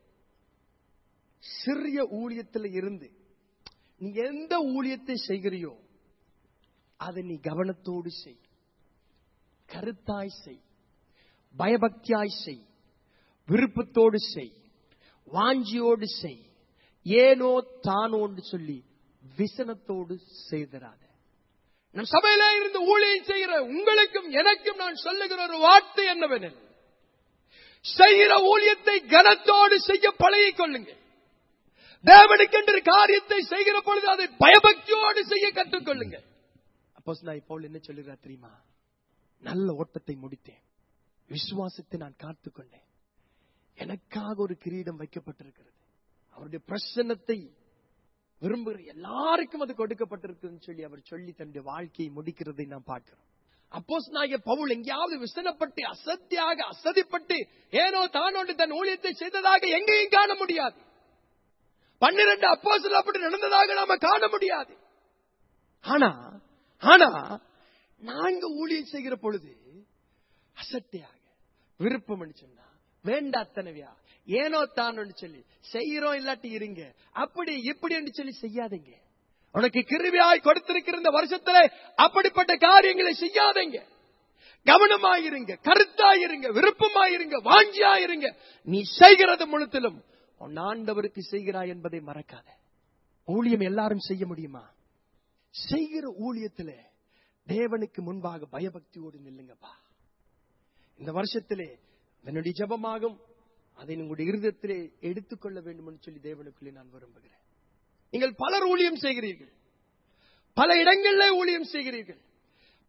[SPEAKER 1] சிறிய ஊழியத்தில் இருந்து நீ எந்த ஊழியத்தை செய்கிறியோ அதை நீ கவனத்தோடு செய் கருத்தாய் செய் பயபக்தியாய் செய் விருப்பத்தோடு செய் வாஞ்சியோடு செய் ஏனோ தானோன்னு சொல்லி விசனத்தோடு செய்திராத நம் சபையில இருந்து ஊழியம் செய்கிற உங்களுக்கும் எனக்கும் நான் சொல்லுகிற ஒரு வார்த்தை என்னவெனில் செய்கிற ஊழியத்தை கனத்தோடு செய்ய பழகிக் கொள்ளுங்கள் தேவனுக்கென்று காரியத்தை செய்கிற பொழுது அதை பயபக்தியோடு செய்ய கற்றுக்கொள்ளுங்கள் அப்போ நான் பவுல் என்ன சொல்லுகிறார் தெரியுமா நல்ல ஓட்டத்தை முடித்தேன் விசுவாசத்தை நான் காத்துக்கொண்டேன் எனக்காக ஒரு கிரீடம் வைக்கப்பட்டிருக்கிறது அவருடைய பிரசன்னத்தை விரும்புகிற எல்லாருக்கும் அது கொடுக்கப்பட்டிருக்குன்னு சொல்லி அவர் சொல்லி தன்னுடைய வாழ்க்கையை முடிக்கிறதை நாம் பார்க்கிறோம் அப்போஸ் நாய பவுல் எங்கேயாவது விசனப்பட்டு அசத்தியாக அசதிப்பட்டு ஏனோ தானோண்டு தன் ஊழியத்தை செய்ததாக எங்கேயும் காண முடியாது பன்னிரண்டு அப்போஸ்தலர் அப்படி நடந்ததாக நாம காண முடியாது ஆனா ஆனா நாங்க ஊழியம் செய்கிற பொழுது அசட்டையாக விருப்பம் சொன்னா வேண்டாத்தனவியா ஏனோ தானோன்னு சொல்லி செய்யறோம் இல்லாட்டி இருங்க அப்படி இப்படி என்று சொல்லி செய்யாதீங்க உனக்கு கிருவியாய் கொடுத்திருக்கிற இந்த வருஷத்துல அப்படிப்பட்ட காரியங்களை செய்யாதீங்க கவனமாயிருங்க கருத்தாயிருங்க விருப்பமாயிருங்க வாஞ்சியாயிருங்க நீ செய்கிறது முழுத்திலும் உன் ஆண்டவருக்கு செய்கிறாய் என்பதை மறக்காத ஊழியம் எல்லாரும் செய்ய முடியுமா செய்கிற ஊழியத்துல தேவனுக்கு முன்பாக பயபக்தியோடு நில்லுங்கப்பா இந்த வருஷத்திலே என்னுடைய ஜெபமாகும் அதை உங்களுடைய இருதயத்திலே எடுத்துக்கொள்ள வேண்டும் என்று சொல்லி தேவனுக்குள்ளே நான் விரும்புகிறேன் நீங்கள் பலர் ஊழியம் செய்கிறீர்கள் பல இடங்களிலே ஊழியம் செய்கிறீர்கள்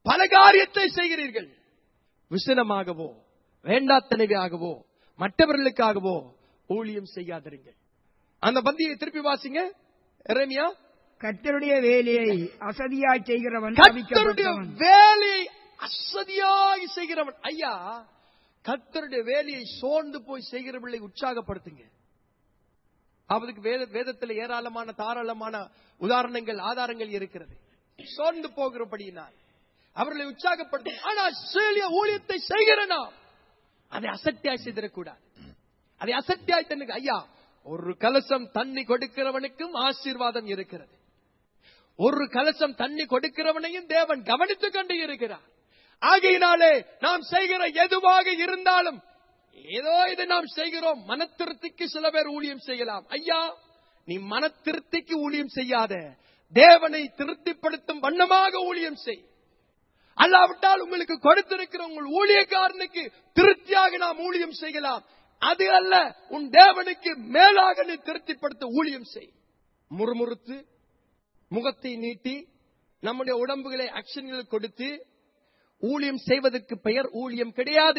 [SPEAKER 1] பல காரியத்தை செய்கிறீர்கள் விசனமாகவோ வேண்டாத்தனவையாகவோ மற்றவர்களுக்காகவோ ஊழியம் செய்யாதிருங்கள் அந்த பந்தியை திருப்பி வாசிங்க எரேமியா
[SPEAKER 3] கர்த்தருடைய வேலையை அசதியாய் செய்கிறவன்
[SPEAKER 1] கர்த்தருடைய
[SPEAKER 3] தவிக்கப்பட்டவன்
[SPEAKER 1] வேலையை அசதியாய் செய்கிறவன் ஐயா கர்த்தருடைய வேலையை சோர்ந்து போய் செய்கிறவர்களை உற்சாகப்படுத்துங்க அவருக்கு வேத வேதத்தில் ஏராளமான தாராளமான உதாரணங்கள் ஆதாரங்கள் இருக்கிறது சோர்ந்து போகிறபடியினால் அவர்களை உற்சாகப்படுத்தும் ஆனா சீலிய ஊழியத்தை செய்கிற நாம் அதை அசட்டியாய் செய்திடக்கூடாது அதை அசட்டியாய் தன்னுக்கு ஐயா ஒரு கலசம் தண்ணி கொடுக்கிறவனுக்கும் ஆசீர்வாதம் இருக்கிறது ஒரு கலசம் தண்ணி கொடுக்கிறவனையும் தேவன் கவனித்துக் கொண்டு இருக்கிறார் ஆகையினாலே நாம் செய்கிற எதுவாக இருந்தாலும் ஏதோ இது நாம் செய்கிறோம் மனத்திருத்திக்கு சில பேர் ஊழியம் செய்யலாம் ஐயா நீ மனத்திருத்திக்கு ஊழியம் செய்யாத தேவனை திருப்திப்படுத்தும் வண்ணமாக ஊழியம் செய் அல்லாவிட்டால் உங்களுக்கு கொடுத்திருக்கிற உங்கள் ஊழியக்காரனுக்கு திருப்தியாக நாம் ஊழியம் செய்யலாம் அது அல்ல உன் தேவனுக்கு மேலாக நீ திருப்திப்படுத்த ஊழியம் செய் முறுமுறுத்து முகத்தை நீட்டி நம்முடைய உடம்புகளை ஆக்ஷன்கள் கொடுத்து ஊழியம் செய்வதற்கு பெயர் ஊழியம் கிடையாது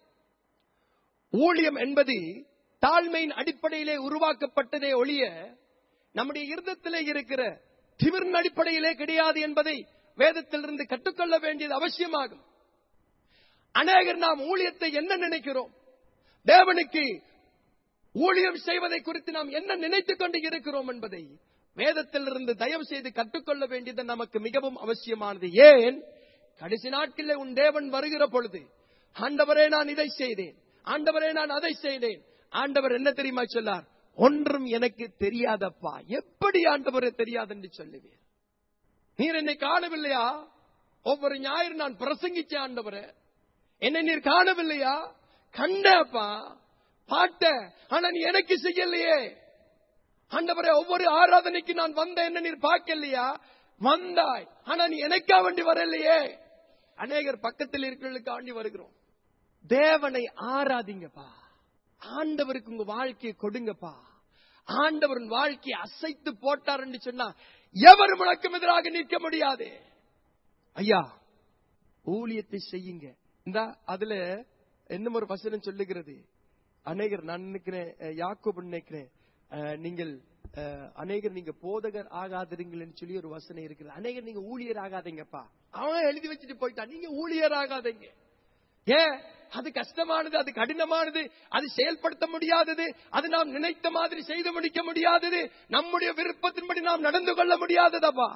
[SPEAKER 1] ஊழியம் என்பது தாழ்மையின் அடிப்படையிலே உருவாக்கப்பட்டதே ஒழிய நம்முடைய இருதத்திலே இருக்கிற திமிர்ன் அடிப்படையிலே கிடையாது என்பதை வேதத்திலிருந்து கற்றுக்கொள்ள வேண்டியது அவசியமாகும் அநேகர் நாம் ஊழியத்தை என்ன நினைக்கிறோம் தேவனுக்கு ஊழியம் செய்வதை குறித்து நாம் என்ன நினைத்துக் கொண்டு இருக்கிறோம் என்பதை வேதத்திலிருந்து தயவு செய்து கற்றுக்கொள்ள வேண்டியது நமக்கு மிகவும் அவசியமானது ஏன் கடைசி நாட்களில் உன் தேவன் வருகிற பொழுது ஆண்டவரே நான் இதை செய்தேன் ஆண்டவரே நான் அதை செய்தேன் ஆண்டவர் என்ன தெரியுமா சொல்லார் ஒன்றும் எனக்கு தெரியாதப்பா எப்படி ஆண்டவரே தெரியாது என்று சொல்லுவேன் நீர் என்னை காணவில்லையா ஒவ்வொரு ஞாயிறு நான் பிரசங்கிச்ச ஆண்டவரே என்னை நீர் காணவில்லையா கண்டப்பா பாட்ட ஆனா நீ எனக்கு செய்யலையே ஆண்டவரே ஒவ்வொரு ஆராதனைக்கு நான் வந்த என்ன நீர் பார்க்கலையா வந்தாய் ஆனா நீ எனக்கா வேண்டி வரலையே அநேகர் பக்கத்தில் இருக்கிறவர்களுக்கு ஆண்டி வருகிறோம் தேவனை ஆராதிங்கப்பா ஆண்டவருக்கு உங்க வாழ்க்கையை கொடுங்கப்பா ஆண்டவரின் வாழ்க்கையை அசைத்து போட்டார் என்று சொன்னா எவர் முழக்கம் எதிராக நிற்க முடியாது ஐயா ஊழியத்தை செய்யுங்க இந்த அதுல இன்னும் ஒரு வசனம் சொல்லுகிறது அநேகர் நான் நினைக்கிறேன் அஹ், யாக்கோபு நினைக்கிறேன் அஹ், நீங்கள் அஹ், அநேகர் நீங்க போதகர் ஆகாதிருங்கள்னு சொல்லி ஒரு வசனம் இருக்குது அநேகர் நீங்க ஊழியர் ஆகாதீங்கப்பா அவன் எழுதி வச்சுட்டு போயிட்டான் நீங்க ஊழியர் ஆகாதீங்க ஏன் அது கஷ்டமானது அது கடினமானது அது செயல்படுத்த முடியாதது அது நாம் நினைத்த மாதிரி செய்து முடிக்க முடியாதது நம்முடைய விருப்பத்தின்படி நாம் நடந்து கொள்ள முடியாததப்பா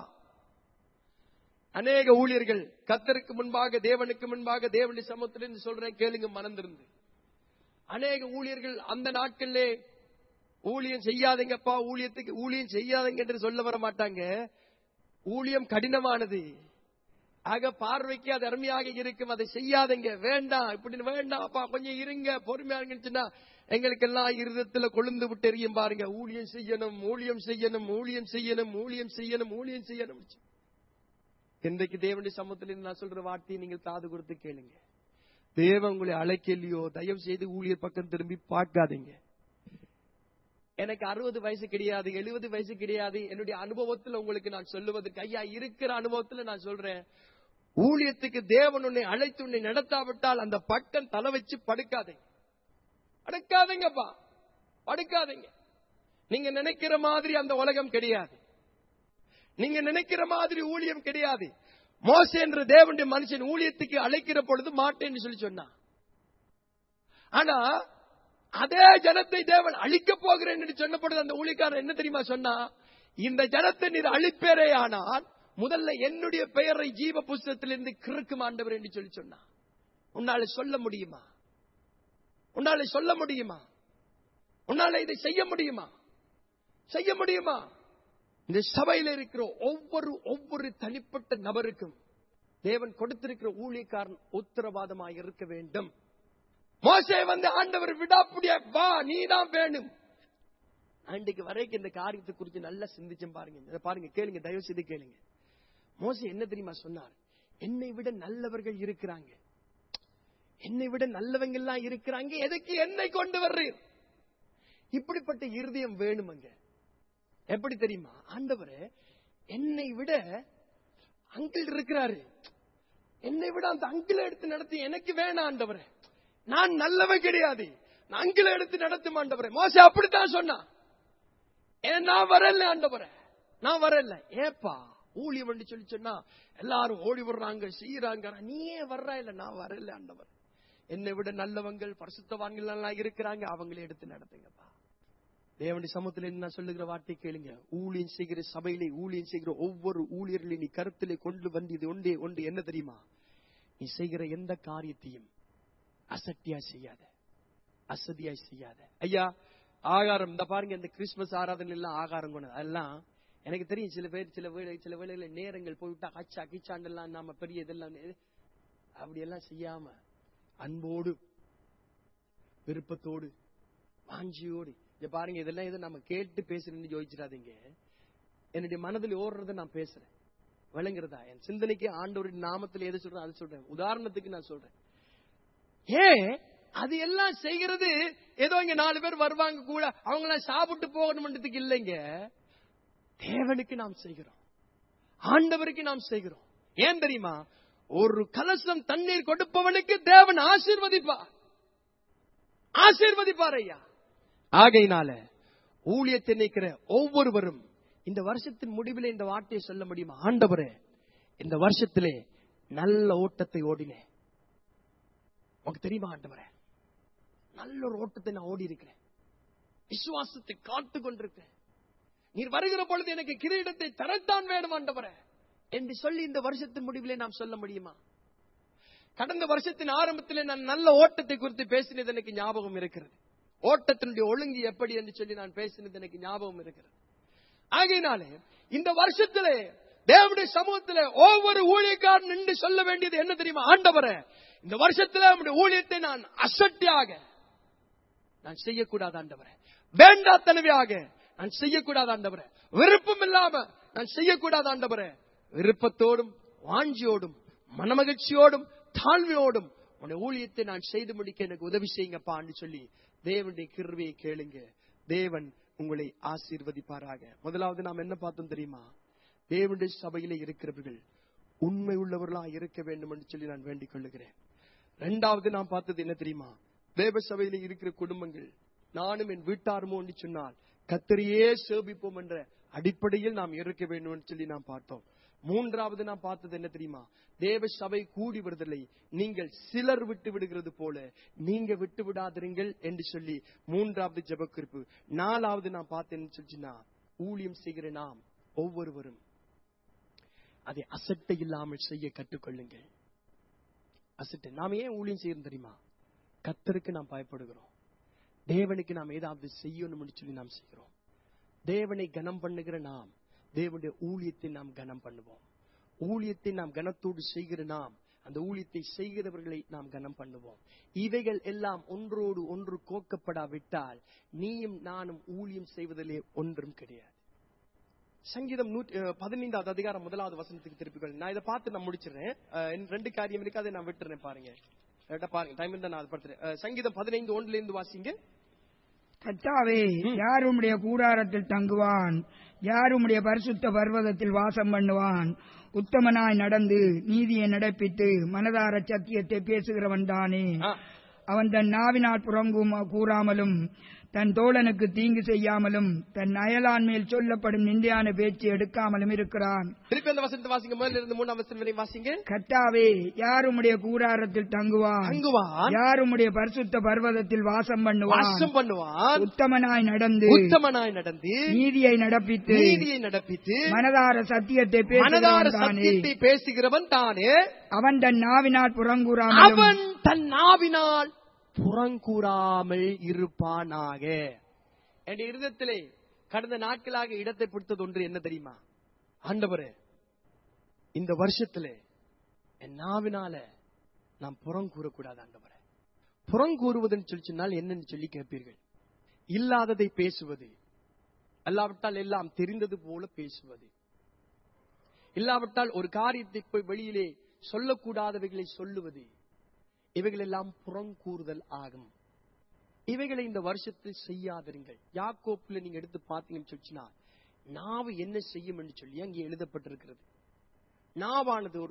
[SPEAKER 1] அநேக ஊழியர்கள் கத்தருக்கு முன்பாக தேவனுக்கு முன்பாக தேவனுடைய சமூகத்தில் சொல்றேன் கேளுங்க மனந்திருந்து அநேக ஊழியர்கள் அந்த நாட்களிலே ஊழியம் செய்யாதீங்கப்பா ஊழியத்துக்கு ஊழியம் செய்யாதீங்க என்று சொல்ல வர மாட்டாங்க ஊழியம் கடினமானது ஆக பார்வைக்கு அது அருமையாக இருக்கும் அதை செய்யாதீங்க வேண்டாம் இப்படி வேண்டாம்ப்பா கொஞ்சம் இருங்க பொறுமையா இருங்கன்னு சொன்னா எங்களுக்கு எல்லாம் இருதத்துல கொழுந்து விட்டு எரியும் பாருங்க ஊழியம் செய்யணும் ஊழியம் செய்யணும் ஊழியம் செய்யணும் ஊழியம் செய்யணும் ஊழியம் செய்யணும் இன்றைக்கு தேவனுடைய சமூகத்தில் நான் சொல்ற வார்த்தையை நீங்கள் காது கொடுத்து கேளுங்க தேவன் உங்களை அழைக்கலையோ தயவு செய்து ஊழியர் பக்கம் திரும்பி பார்க்காதீங்க எனக்கு அறுபது வயசு கிடையாது எழுபது வயசு கிடையாது என்னுடைய அனுபவத்துல உங்களுக்கு நான் சொல்லுவதற்கு ஐயா இருக்கிற அனுபவத்துல நான் சொல்றேன் ஊழியத்துக்கு தேவன் உன்னை அழைத்து உன்னை நடத்தாவிட்டால் அந்த பட்டம் தலை வச்சு படுக்காதீங்க படுக்காதீங்கப்பா படுக்காதீங்க நீங்க நினைக்கிற மாதிரி அந்த உலகம் கிடையாது நீங்க நினைக்கிற மாதிரி ஊழியம் கிடையாது மோசே என்ற தேவனுடைய மனுஷன் ஊழியத்துக்கு அழைக்கிற பொழுது மாட்டேன்னு சொல்லி சொன்னான் ஆனா அதே ஜனத்தை தேவன் அழிக்க போகிறேன் என்று சொன்ன பொழுது அந்த ஊழியக்காரன் என்ன தெரியுமா சொன்னா இந்த ஜனத்தை நீர் அழிப்பேரே ஆனால் முதல்ல என்னுடைய பெயரை ஜீவ புஸ்தகத்திலிருந்து கிறுக்கும் ஆண்டவர் என்று சொல்லி சொன்னான் உன்னால சொல்ல முடியுமா உன்னால சொல்ல முடியுமா உன்னால இதை செய்ய முடியுமா செய்ய முடியுமா இந்த சபையில் இருக்கிற ஒவ்வொரு ஒவ்வொரு தனிப்பட்ட நபருக்கும் தேவன் கொடுத்திருக்கிற ஊழியக்காரன் உத்தரவாதமாக இருக்க வேண்டும் மோசே வந்து ஆண்டவர் விடாப்புடியா வா நீதான் வேணும் அன்றைக்கு வரைக்கும் இந்த காரியத்தை குறித்து நல்லா சிந்திச்சேன் பாருங்க இதை பாருங்க கேளுங்க தயவு செய்து கேளுங்க மோசே என்ன தெரியுமா சொன்னார் என்னை விட நல்லவர்கள் இருக்கிறாங்க என்னை விட நல்லவங்க எல்லாம் இருக்கிறாங்க எதுக்கு என்னை கொண்டு வர்றீர் இப்படிப்பட்ட இருதயம் வேணுமங்க எப்படி தெரியுமா ஆண்டவரே என்னை விட அங்கிள் இருக்கிறாரு என்னை விட அந்த அங்கில எடுத்து நடத்தி எனக்கு வேணாம் ஆண்டவரே நான் நல்லவன் கிடையாது நான் அங்கில எடுத்து நடத்தும் ஆண்டவரே மோச அப்படித்தான் சொன்னான் ஏன் நான் வரல ஆண்டவரே நான் வரல ஏப்பா ஊழியம் பண்ணி சொல்லி சொன்னா எல்லாரும் ஓடி வர்றாங்க செய்யறாங்க நீ ஏன் வர்றா இல்ல நான் வரல ஆண்டவர் என்னை விட நல்லவங்கள் பரிசுத்தவான்கள் எல்லாம் இருக்கிறாங்க அவங்களே எடுத்து நடத்துங்கப்பா தேவனுடைய சமூகத்தில் நான் சொல்லுகிற வார்த்தை கேளுங்க ஊழியம் செய்கிற சபையிலே ஊழியம் செய்கிற ஒவ்வொரு ஊழியர்களையும் நீ கருத்திலே கொண்டு வந்தது ஒன்றே ஒன்று என்ன தெரியுமா நீ செய்கிற எந்த காரியத்தையும் அசட்டியா செய்யாத அசதியா செய்யாத ஐயா ஆகாரம் இந்த பாருங்க இந்த கிறிஸ்துமஸ் ஆராதனை எல்லாம் ஆகாரம் கொண்டு அதெல்லாம் எனக்கு தெரியும் சில பேர் சில வேளை சில வேளையில நேரங்கள் போய்விட்டா அச்சா கிச்சாண்டெல்லாம் நாம பெரிய இதெல்லாம் நே- அப்படியெல்லாம் செய்யாம அன்போடு விருப்பத்தோடு வாஞ்சியோடு இத பாருங்க இதெல்லாம் எதுவும் நம்ம கேட்டு பேசுறேன்னு யோசிச்சிடாதீங்க என்னுடைய மனதில் ஓடுறதை நான் பேசுறேன் விளங்குறதா என் சிந்தனைக்கு ஆண்டவரின் நாமத்தில் எது சொல்றேன் அது சொல்றேன் உதாரணத்துக்கு நான் சொல்றேன் ஏன் அது எல்லாம் செய்கிறது ஏதோ இங்க நாலு பேர் வருவாங்க கூட அவங்க எல்லாம் சாப்பிட்டு போகணும்ன்றதுக்கு இல்லைங்க தேவனுக்கு நாம் செய்கிறோம் ஆண்டவருக்கு நாம் செய்கிறோம் ஏன் தெரியுமா ஒரு கலசம் தண்ணீர் கொடுப்பவனுக்கு தேவன் ஆசீர்வதிப்பார் ஆசீர்வதிப்பார் ஐயா ஆகையினால ஊழியத்தை நிற்கிற ஒவ்வொருவரும் இந்த வருஷத்தின் முடிவிலே இந்த வார்த்தையை சொல்ல முடியுமா ஆண்டவரே இந்த வருஷத்திலே நல்ல ஓட்டத்தை ஓடினேன் உனக்கு தெரியுமா ஆண்டவரே நல்ல ஒரு ஓட்டத்தை நான் ஓடி இருக்கிறேன் விசுவாசத்தை காத்து கொண்டிருக்கிறேன் நீர் வருகிற பொழுது எனக்கு கிரீடத்தை தரத்தான் வேணும் ஆண்டவரே என்று சொல்லி இந்த வருஷத்தின் முடிவிலே நாம் சொல்ல முடியுமா கடந்த வருஷத்தின் ஆரம்பத்திலே நான் நல்ல ஓட்டத்தை குறித்து பேசினது எனக்கு ஞாபகம் இருக்கிறது ஓட்டத்தினுடைய ஒழுங்கு எப்படி என்று சொல்லி நான் பேசினது எனக்கு ஞாபகம் இருக்கிறது ஆகையினாலே இந்த வருஷத்திலே தேவனுடைய சமூகத்திலே ஒவ்வொரு ஊழியக்காரன் நின்று சொல்ல வேண்டியது என்ன தெரியுமா ஆண்டவரே இந்த வருஷத்திலே நம்முடைய ஊழியத்தை நான் அசட்டியாக நான் செய்யக்கூடாது ஆண்டவரே வேண்டாத்தனவையாக நான் செய்யக்கூடாது ஆண்டவரே விருப்பம் இல்லாம நான் செய்யக்கூடாது ஆண்டவரே விருப்பத்தோடும் வாஞ்சியோடும் மனமகிழ்ச்சியோடும் தாழ்மையோடும் உன்னை ஊழியத்தை நான் செய்து முடிக்க எனக்கு உதவி செய்யுங்கப்பான்னு சொல்லி தேவனுடைய கிருவையை கேளுங்க தேவன் உங்களை ஆசீர்வதிப்பாராக முதலாவது நாம் என்ன பார்த்தோம் தெரியுமா தேவனுடைய சபையிலே இருக்கிறவர்கள் உண்மை உள்ளவர்களா இருக்க வேண்டும் என்று சொல்லி நான் வேண்டிக் கொள்ளுகிறேன் இரண்டாவது நான் பார்த்தது என்ன தெரியுமா தேவ சபையிலே இருக்கிற குடும்பங்கள் நானும் என் வீட்டாருமோ என்று சொன்னால் கத்தரையே சேபிப்போம் என்ற அடிப்படையில் நாம் இருக்க வேண்டும் என்று சொல்லி நாம் பார்த்தோம் மூன்றாவது நாம் பார்த்தது என்ன தெரியுமா தேவ சபை கூடி விடுதலை நீங்கள் சிலர் விட்டு விடுகிறது போல நீங்க விட்டு விடாதிருங்கள் என்று சொல்லி மூன்றாவது ஜெபக்குறிப்பு நாலாவது நான் பார்த்தேன்னு சொல்லிச்சுன்னா ஊழியம் செய்கிற நாம் ஒவ்வொருவரும் அதை அசட்டை இல்லாமல் செய்ய கற்றுக்கொள்ளுங்கள் அசட்டை நாம ஏன் ஊழியம் செய்யணும் தெரியுமா கத்தருக்கு நாம் பயப்படுகிறோம் தேவனுக்கு நாம் ஏதாவது செய்யணும்னு சொல்லி நாம் செய்கிறோம் தேவனை கனம் பண்ணுகிற நாம் தேவனுடைய ஊழியத்தை நாம் கனம் பண்ணுவோம் ஊழியத்தை நாம் கனத்தோடு செய்கிற நாம் அந்த ஊழியத்தை செய்கிறவர்களை நாம் கனம் பண்ணுவோம் இவைகள் எல்லாம் ஒன்றோடு ஒன்று கோக்கப்படாவிட்டால் நீயும் நானும் ஊழியம் செய்வதிலே ஒன்றும் கிடையாது சங்கீதம் நூற்றி அஹ், பதினைந்தாவது அதிகாரம் முதலாவது வசனத்துக்கு திருப்பிக்கொள் நான் இதை பார்த்து நான் முடிச்சிடுறேன் அஹ், இன்னும் ரெண்டு காரியம் இருக்கு அதை நான் விட்டுறேன் பாருங்க கரெக்டா பாருங்க டைம் இருந்தா நான் அதை படுத்துறேன் அஹ், சங்கீதம் பதினைந்து ஒன்றுல இருந்து வாசிங்க
[SPEAKER 3] கர்த்தாவே யார் உம்முடைய கூடாரத்தில் தங்குவான் யார் உம்முடைய பரிசுத்த பர்வதத்தில் வாசம் பண்ணுவான் உத்தமனாய் நடந்து நீதியை நடப்பித்து மனதார சத்தியத்தை பேசுகிறவன் தானே
[SPEAKER 1] ஆ,
[SPEAKER 3] அவன் தன் நாவினால் புறங்கும் கூறாமலும் தன் தோழனுக்கு தீங்கு செய்யாமலும் தன் அயலான் மேல் சொல்லப்படும் நிந்தையான பேச்சு எடுக்காமலும் இருக்கிறான்
[SPEAKER 1] திருப்பி அந்த வசனத்தை வாசிங்க முதல்ல இருந்து மூணாம் வசனம் வரையும் வாசிங்க
[SPEAKER 3] கர்த்தாவே யார் உம்முடைய கூடாரத்தில் தங்குவான்
[SPEAKER 1] தங்குவான்
[SPEAKER 3] யார் உம்முடைய பரிசுத்த பர்வதத்தில் வாசம் பண்ணுவான்
[SPEAKER 1] வாசம் பண்ணுவான்
[SPEAKER 3] உத்தமனாய் நடந்து
[SPEAKER 1] உத்தமனாய் நடந்து
[SPEAKER 3] நீதியை நடப்பித்து
[SPEAKER 1] நீதியை நடப்பித்து
[SPEAKER 3] மனதார சத்தியத்தை
[SPEAKER 1] மனதார
[SPEAKER 3] பேசுகிறவன் தானே
[SPEAKER 1] சத்தியத்தை பேசுகிறவன் தானே
[SPEAKER 3] அவன் தன் நாவினால் புறங்கூறாமலும்
[SPEAKER 1] அவன் தன் நாவினால் புறங்கூறாமல் இருப்பானாக என் இருதயத்திலே கடந்த நாட்களாக இடத்தை பிடித்தது ஒன்று என்ன தெரியுமா ஆண்டவரே இந்த வருஷத்திலே என் நாவினால நாம் புறங்கூறக்கூடாது ஆண்டவரே புறங்கூறுவதுன்னு சொல்லி சொன்னால் என்னன்னு சொல்லி கேட்பீர்கள் இல்லாததை பேசுவது அல்லாவிட்டால் எல்லாம் தெரிந்தது போல பேசுவது இல்லாவிட்டால் ஒரு காரியத்தை போய் வெளியிலே சொல்லக்கூடாதவைகளை சொல்லுவது இவைகள் எல்லாம் புறங்கூறுதல் ஆகும் இவைகளை இந்த வருஷத்தில் செய்யாதிருங்கள் யாக்கோப்புல நீங்க எடுத்து பார்த்தீங்கன்னு சொல்லிச்சுன்னா நாவு என்ன செய்யும் என்று சொல்லி அங்கே எழுதப்பட்டிருக்கிறது நாவானது ஒரு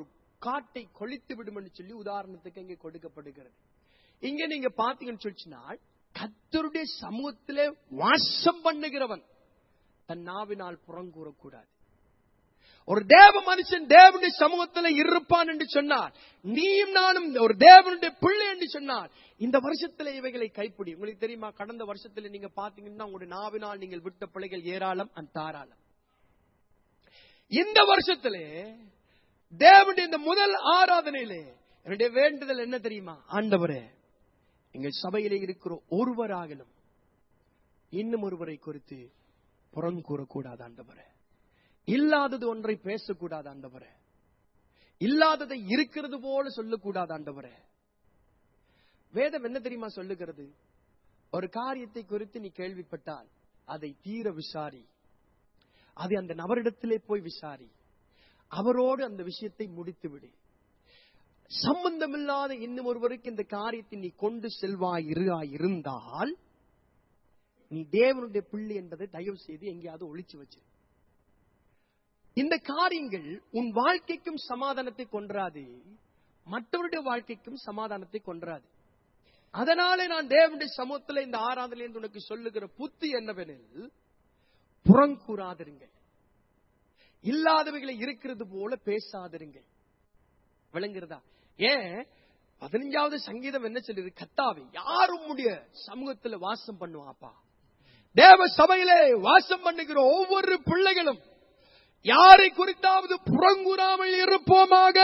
[SPEAKER 1] காட்டை கொளித்து விடும் என்று சொல்லி உதாரணத்துக்கு இங்கே கொடுக்கப்படுகிறது இங்க நீங்க பாத்தீங்கன்னு சொல்லிச்சுன்னா கத்தருடைய சமூகத்திலே வாசம் பண்ணுகிறவன் தன் நாவினால் புறங்கூறக்கூடாது ஒரு தேவ மனுஷன் தேவனுடைய சமூகத்துல இருப்பான் என்று சொன்னார் நீயும் நானும் ஒரு தேவனுடைய பிள்ளை என்று சொன்னார் இந்த வருஷத்துல இவைகளை கைப்பிடி உங்களுக்கு தெரியுமா கடந்த வருஷத்துல நீங்க பாத்தீங்கன்னா உங்களுடைய நாவினால் நீங்கள் விட்ட பிள்ளைகள் ஏராளம் அந்த தாராளம் இந்த வருஷத்திலே தேவனுடைய இந்த முதல் ஆராதனையிலே என்னுடைய வேண்டுதல் என்ன தெரியுமா ஆண்டவரே எங்கள் சபையிலே இருக்கிற ஒருவராகலும் இன்னும் ஒருவரை குறித்து புறங்கூறக்கூடாது ஆண்டவரே இல்லாதது ஒன்றை பேசக்கூடாது ஆண்டவரே இல்லாததை இருக்கிறது போல சொல்லக்கூடாது ஆண்டவரே வேதம் என்ன தெரியுமா சொல்லுகிறது ஒரு காரியத்தை குறித்து நீ கேள்விப்பட்டால் அதை தீர விசாரி அதை அந்த நபரிடத்திலே போய் விசாரி அவரோடு அந்த விஷயத்தை முடித்து விடு சம்பந்தமில்லாத இன்னும் ஒருவருக்கு இந்த காரியத்தை நீ கொண்டு செல்வாய் இருந்தால் நீ தேவனுடைய பிள்ளை என்பதை தயவு செய்து எங்கேயாவது ஒளிச்சு வச்சு இந்த காரியங்கள் உன் வாழ்க்கைக்கும் சமாதானத்தை கொன்றாது மற்றவருடைய வாழ்க்கைக்கும் சமாதானத்தை கொன்றாது அதனாலே நான் தேவனுடைய சமூகத்தில் இந்த ஆராதனை உனக்கு சொல்லுகிற புத்தி என்னவெனில் புறங்கூறாதிருங்கள் இல்லாதவைகளை இருக்கிறது போல பேசாதிருங்கள் விளங்குறதா ஏன் பதினஞ்சாவது சங்கீதம் என்ன சொல்லுது கத்தாவே யாரும் முடிய சமூகத்துல வாசம் பண்ணுவாப்பா தேவ சபையிலே வாசம் பண்ணுகிற ஒவ்வொரு பிள்ளைகளும் யாரை குறித்தாவது புறங்கூறாமல் இருப்போமாக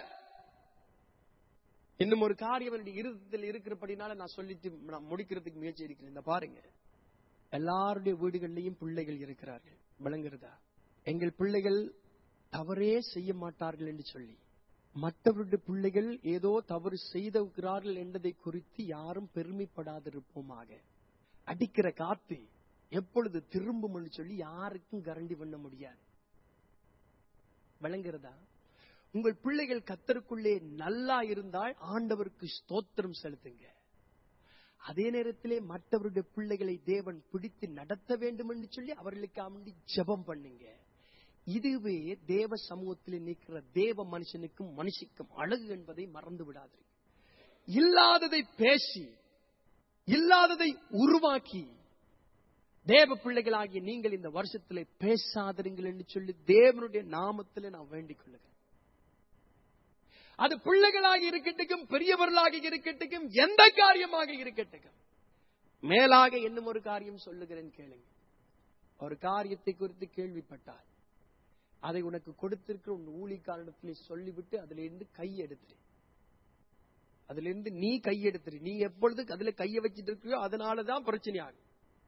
[SPEAKER 1] இன்னும் ஒரு காரியம் என்னுடைய இருதயத்தில் இருக்கிறபடினால நான் சொல்லிட்டு நான் முடிக்கிறதுக்கு முயற்சி இருக்கிறேன் இந்த பாருங்க எல்லாருடைய வீடுகளிலையும் பிள்ளைகள் இருக்கிறார்கள் விளங்குறதா எங்கள் பிள்ளைகள் தவறே செய்ய மாட்டார்கள் என்று சொல்லி மற்றவருடைய பிள்ளைகள் ஏதோ தவறு செய்திருக்கிறார்கள் என்பதை குறித்து யாரும் பெருமைப்படாதிருப்போமாக அடிக்கிற காத்து எப்பொழுது திரும்பும் என்று சொல்லி யாருக்கும் கரண்டி பண்ண முடியாது விளங்குறதா உங்கள் பிள்ளைகள் கத்தருக்குள்ளே நல்லா இருந்தால் ஆண்டவருக்கு ஸ்தோத்திரம் செலுத்துங்க அதே நேரத்திலே மற்றவருடைய பிள்ளைகளை தேவன் பிடித்து நடத்த வேண்டும் என்று சொல்லி அவர்களுக்கு அவண்டி ஜெபம் பண்ணுங்க இதுவே தேவ சமூகத்தில் நிற்கிற தேவ மனுஷனுக்கும் மனுஷிக்கும் அழகு என்பதை மறந்து விடாதீர்கள் இல்லாததை பேசி இல்லாததை உருவாக்கி தேவ பிள்ளைகளாகிய நீங்கள் இந்த வருஷத்திலே பேசாதிருங்கள் என்று சொல்லி தேவனுடைய நாமத்திலே நான் வேண்டிக் கொள்ளுகிறேன் அது பிள்ளைகளாக இருக்கட்டும் பெரியவர்களாக இருக்கட்டும் எந்த காரியமாக இருக்கட்டும் மேலாக இன்னும் ஒரு காரியம் சொல்லுகிறேன் கேளுங்க ஒரு காரியத்தை குறித்து கேள்விப்பட்டால் அதை உனக்கு கொடுத்திருக்கிற உன் ஊழிக்காரனிடத்தில் சொல்லிவிட்டு அதுல இருந்து கை எடுத்துரு அதுல இருந்து நீ கை எடுத்துரு நீ எப்பொழுது அதுல கைய வச்சிட்டு இருக்கியோ அதனாலதான் பிரச்சனை ஆகும்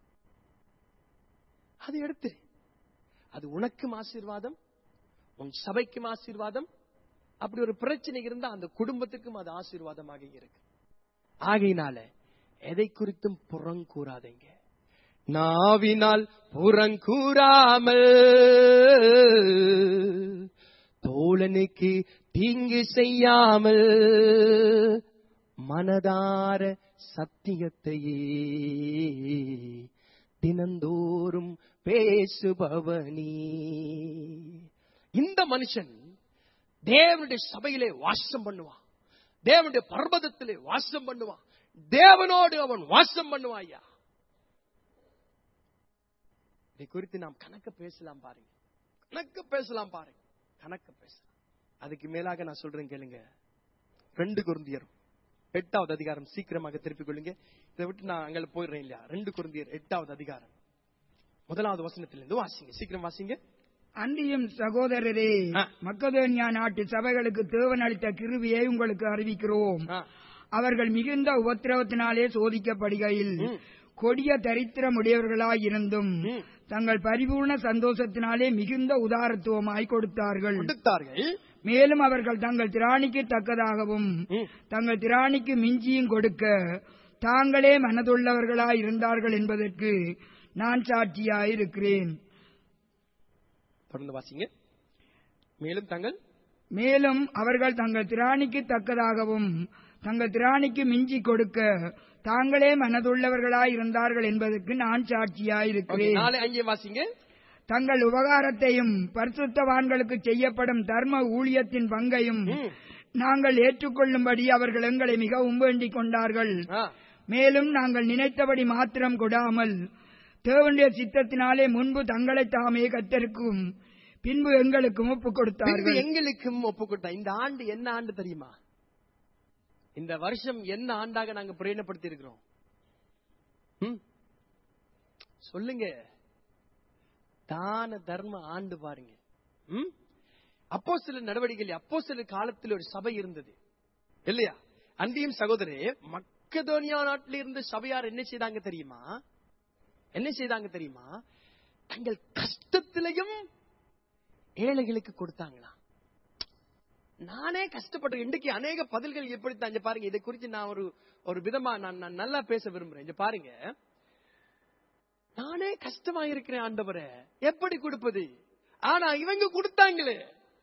[SPEAKER 1] அதை எடுத்துரு அது உனக்கும் ஆசீர்வாதம் உன் சபைக்கும் ஆசீர்வாதம் அப்படி ஒரு பிரச்சனை இருந்தா அந்த குடும்பத்துக்கும் அது ஆசீர்வாதமாக இருக்கு ஆகையினால எதை குறித்தும் புறங்கூறாதீங்க நாவினால் புறங்கூறாமல் தோழனுக்கு தீங்கு செய்யாமல் மனதார சத்தியத்தையே தினந்தோறும் பேசுபவனி இந்த மனுஷன் தேவனுடைய சபையிலே வாசம் பண்ணுவான் தேவனுடைய பர்வதத்திலே வாசம் பண்ணுவான் தேவனோடு அவன் வாசம் பண்ணுவான் ஐயா இதை குறித்து நாம் கணக்க பேசலாம் பாருங்க கணக்க பேசலாம் பாருங்க கணக்க பேசலாம் அதுக்கு மேலாக நான் சொல்றேன் கேளுங்க ரெண்டு குருந்தியர் எட்டாவது அதிகாரம் சீக்கிரமாக திருப்பிக் கொள்ளுங்க இதை விட்டு நான் அங்கே போயிடுறேன் இல்லையா ரெண்டு குருந்தியர் எட்டாவது அதிகாரம் முதலாவது வசனத்திலிருந்து வாசிங்க சீக்கிரம் வாசிங்க
[SPEAKER 3] அன்றியும் சகோதரரே
[SPEAKER 1] ஆ.
[SPEAKER 3] மக்கதோனியா நாட்டு சபைகளுக்கு தேவன் அளித்த கிருவியை உங்களுக்கு அறிவிக்கிறோம்
[SPEAKER 1] ஆ.
[SPEAKER 3] அவர்கள் மிகுந்த உபத்திரவத்தினாலே சோதிக்கப்படுகையில்
[SPEAKER 1] ம்.
[SPEAKER 3] கொடிய தரித்திரமுடையவர்களாயிருந்தும்
[SPEAKER 1] ம்.
[SPEAKER 3] தங்கள் பரிபூர்ண சந்தோஷத்தினாலே மிகுந்த உதாரத்துவமாய் கொடுத்தார்கள்
[SPEAKER 1] கொடுத்தார்கள்
[SPEAKER 3] மேலும் அவர்கள் தங்கள் திராணிக்கு தக்கதாகவும்
[SPEAKER 1] ம்.
[SPEAKER 3] தங்கள் திராணிக்கு மிஞ்சியும் கொடுக்க தாங்களே மனதுள்ளவர்களாய் இருந்தார்கள் என்பதற்கு நான் சாட்சியாயிருக்கிறேன்
[SPEAKER 1] தொடர்ந்து வாசிங்க மேலும் தங்கள்
[SPEAKER 3] மேலும் அவர்கள் தங்கள் திராணிக்கு தக்கதாகவும் தங்கள் திராணிக்கு மிஞ்சி கொடுக்க தாங்களே மனதுள்ளவர்களாய் இருந்தார்கள் என்பதற்கு நான்
[SPEAKER 1] Okay,
[SPEAKER 3] சாட்சியாயிருக்கிறேன்
[SPEAKER 1] நாளை அங்கே வாசிங்க
[SPEAKER 3] தங்கள் உபகாரத்தையும் பரிசுத்தவான்களுக்கு செய்யப்படும் தர்ம ஊழியத்தின் பங்கையும்
[SPEAKER 1] ம்.
[SPEAKER 3] நாங்கள் ஏற்றுக்கொள்ளும்படி அவர்கள் எங்களை மிகவும் வேண்டிக் கொண்டார்கள்
[SPEAKER 1] ஆ.
[SPEAKER 3] மேலும் நாங்கள் நினைத்தபடி மாத்திரம் கொடாமல் தேவனுடைய சித்தத்தினாலே முன்பு தங்களை தாமே கத்தருக்கும் பின்பு எங்களுக்கும் ஒப்புக்
[SPEAKER 1] பின்பு
[SPEAKER 3] கொடுத்தார்கள்
[SPEAKER 1] எங்களுக்கும் ஒப்புக்கொண்டா இந்த ஆண்டு என்ன ஆண்டு தெரியுமா இந்த வருஷம் என்ன ஆண்டாக நாங்க பிரயோஜனப்படுத்தி இருக்கிறோம் ம்? சொல்லுங்க தான தர்ம ஆண்டு பாருங்க ம்? அப்போ சில நடவடிக்கைகள் அப்போ சில காலத்தில் ஒரு சபை இருந்தது இல்லையா அன்றியும் சகோதரே மக்கதோனியா நாட்டில் இருந்த சபையார் என்ன செய்தாங்க தெரியுமா என்ன செய்தாங்க தெரியுமா தங்கள் கஷ்டத்திலையும் ஏழைகளுக்கு கொடுத்தாங்களாம் நானே கஷ்டப்பட்டு இன்றைக்கு அநேக பதில்கள் எப்படித்தான் இங்க பாருங்க இதை குறித்து நான் ஒரு ஒரு விதமா நான் நான் நல்லா பேச விரும்புறேன் இங்க பாருங்க நானே கஷ்டமா இருக்கிறேன் ஆண்டவரே எப்படி கொடுப்பது ஆனா இவங்க கொடுத்தாங்களே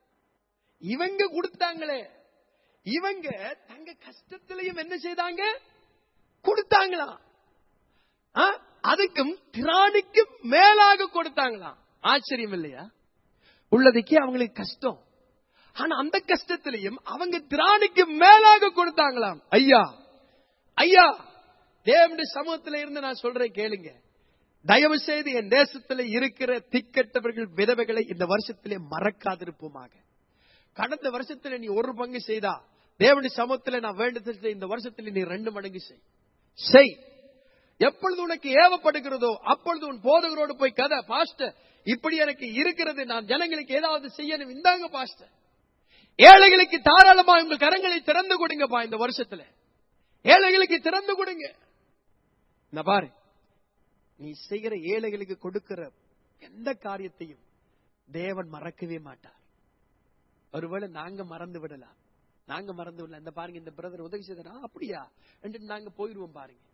[SPEAKER 1] இவங்க கொடுத்தாங்களே இவங்க தங்க கஷ்டத்திலையும் என்ன செய்தாங்க கொடுத்தாங்களாம் ஆ? அதுக்கும் திராணிக்கும் மேலாக கொடுத்தாங்களாம் ஆச்சரியம் இல்லையா உள்ளதுக்கே அவங்களுக்கு கஷ்டம் ஆனா அந்த கஷ்டத்திலையும் அவங்க திராணிக்கு மேலாக கொடுத்தாங்களாம் ஐயா ஐயா தேவனுடைய சமூகத்துல இருந்து நான் சொல்றேன் கேளுங்க தயவு செய்து என் தேசத்துல இருக்கிற திக்கட்டவர்கள் விதவைகளை இந்த வருஷத்திலே மறக்காதிருப்போமாக கடந்த வருஷத்துல நீ ஒரு பங்கு செய்தா தேவனுடைய சமூகத்துல நான் வேண்டுதல் இந்த வருஷத்துல நீ ரெண்டு மடங்கு செய் செய் எப்பொழுது உனக்கு ஏவப்படுகிறதோ அப்பொழுது உன் போதகரோடு போய் கதை பாஸ்டர் இப்படி எனக்கு இருக்கிறது நான் ஜனங்களுக்கு ஏதாவது செய்யணும் இந்தாங்க பாஸ்டர் ஏழைகளுக்கு தாராளமா உங்க கரங்களை திறந்து கொடுங்கப்பா இந்த வருஷத்துல ஏழைகளுக்கு திறந்து கொடுங்க நான் பாரு நீ செய்கிற ஏழைகளுக்கு கொடுக்கிற எந்த காரியத்தையும் தேவன் மறக்கவே மாட்டார் ஒருவேளை நாங்க மறந்து விடலாம் நாங்க மறந்து விடலாம் இந்த பாருங்க இந்த பிரதர் உதவி செய்தா அப்படியா என்று நாங்க போயிடுவோம் பாருங்க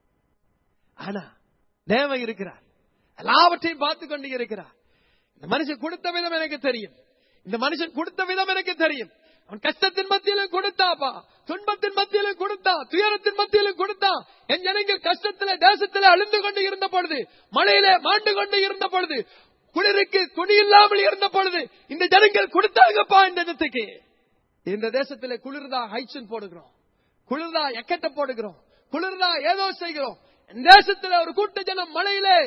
[SPEAKER 1] ஆனா தேவன் இருக்கிறார் எல்லாவற்றையும் பார்த்து கொண்டு இருக்கிறார் இந்த மனுஷன் கொடுத்த விதம் எனக்கு தெரியும் இந்த மனுஷன் கொடுத்த விதம் எனக்கு தெரியும் அவன் கஷ்டத்தின் மத்தியிலும் கொடுத்தாப்பா துன்பத்தின் மத்தியிலும் கொடுத்தா துயரத்தின் மத்தியிலும் கொடுத்தா என் ஜனங்கள் கஷ்டத்தில தேசத்தில அழிந்து கொண்டு இருந்த பொழுது மழையிலே மாண்டு கொண்டு இருந்த பொழுது குளிருக்கு துணி இல்லாமல் இருந்த பொழுது இந்த ஜனங்கள் கொடுத்தாங்கப்பா இந்த இடத்துக்கு இந்த தேசத்திலே குளிர்தா ஹைச்சன் போடுகிறோம் குளிர்தா எக்கட்ட போடுகிறோம் குளிர்தா ஏதோ செய்கிறோம் இந்த தேசத்துல ஒரு கூட்ட ஜனம் மழையிலே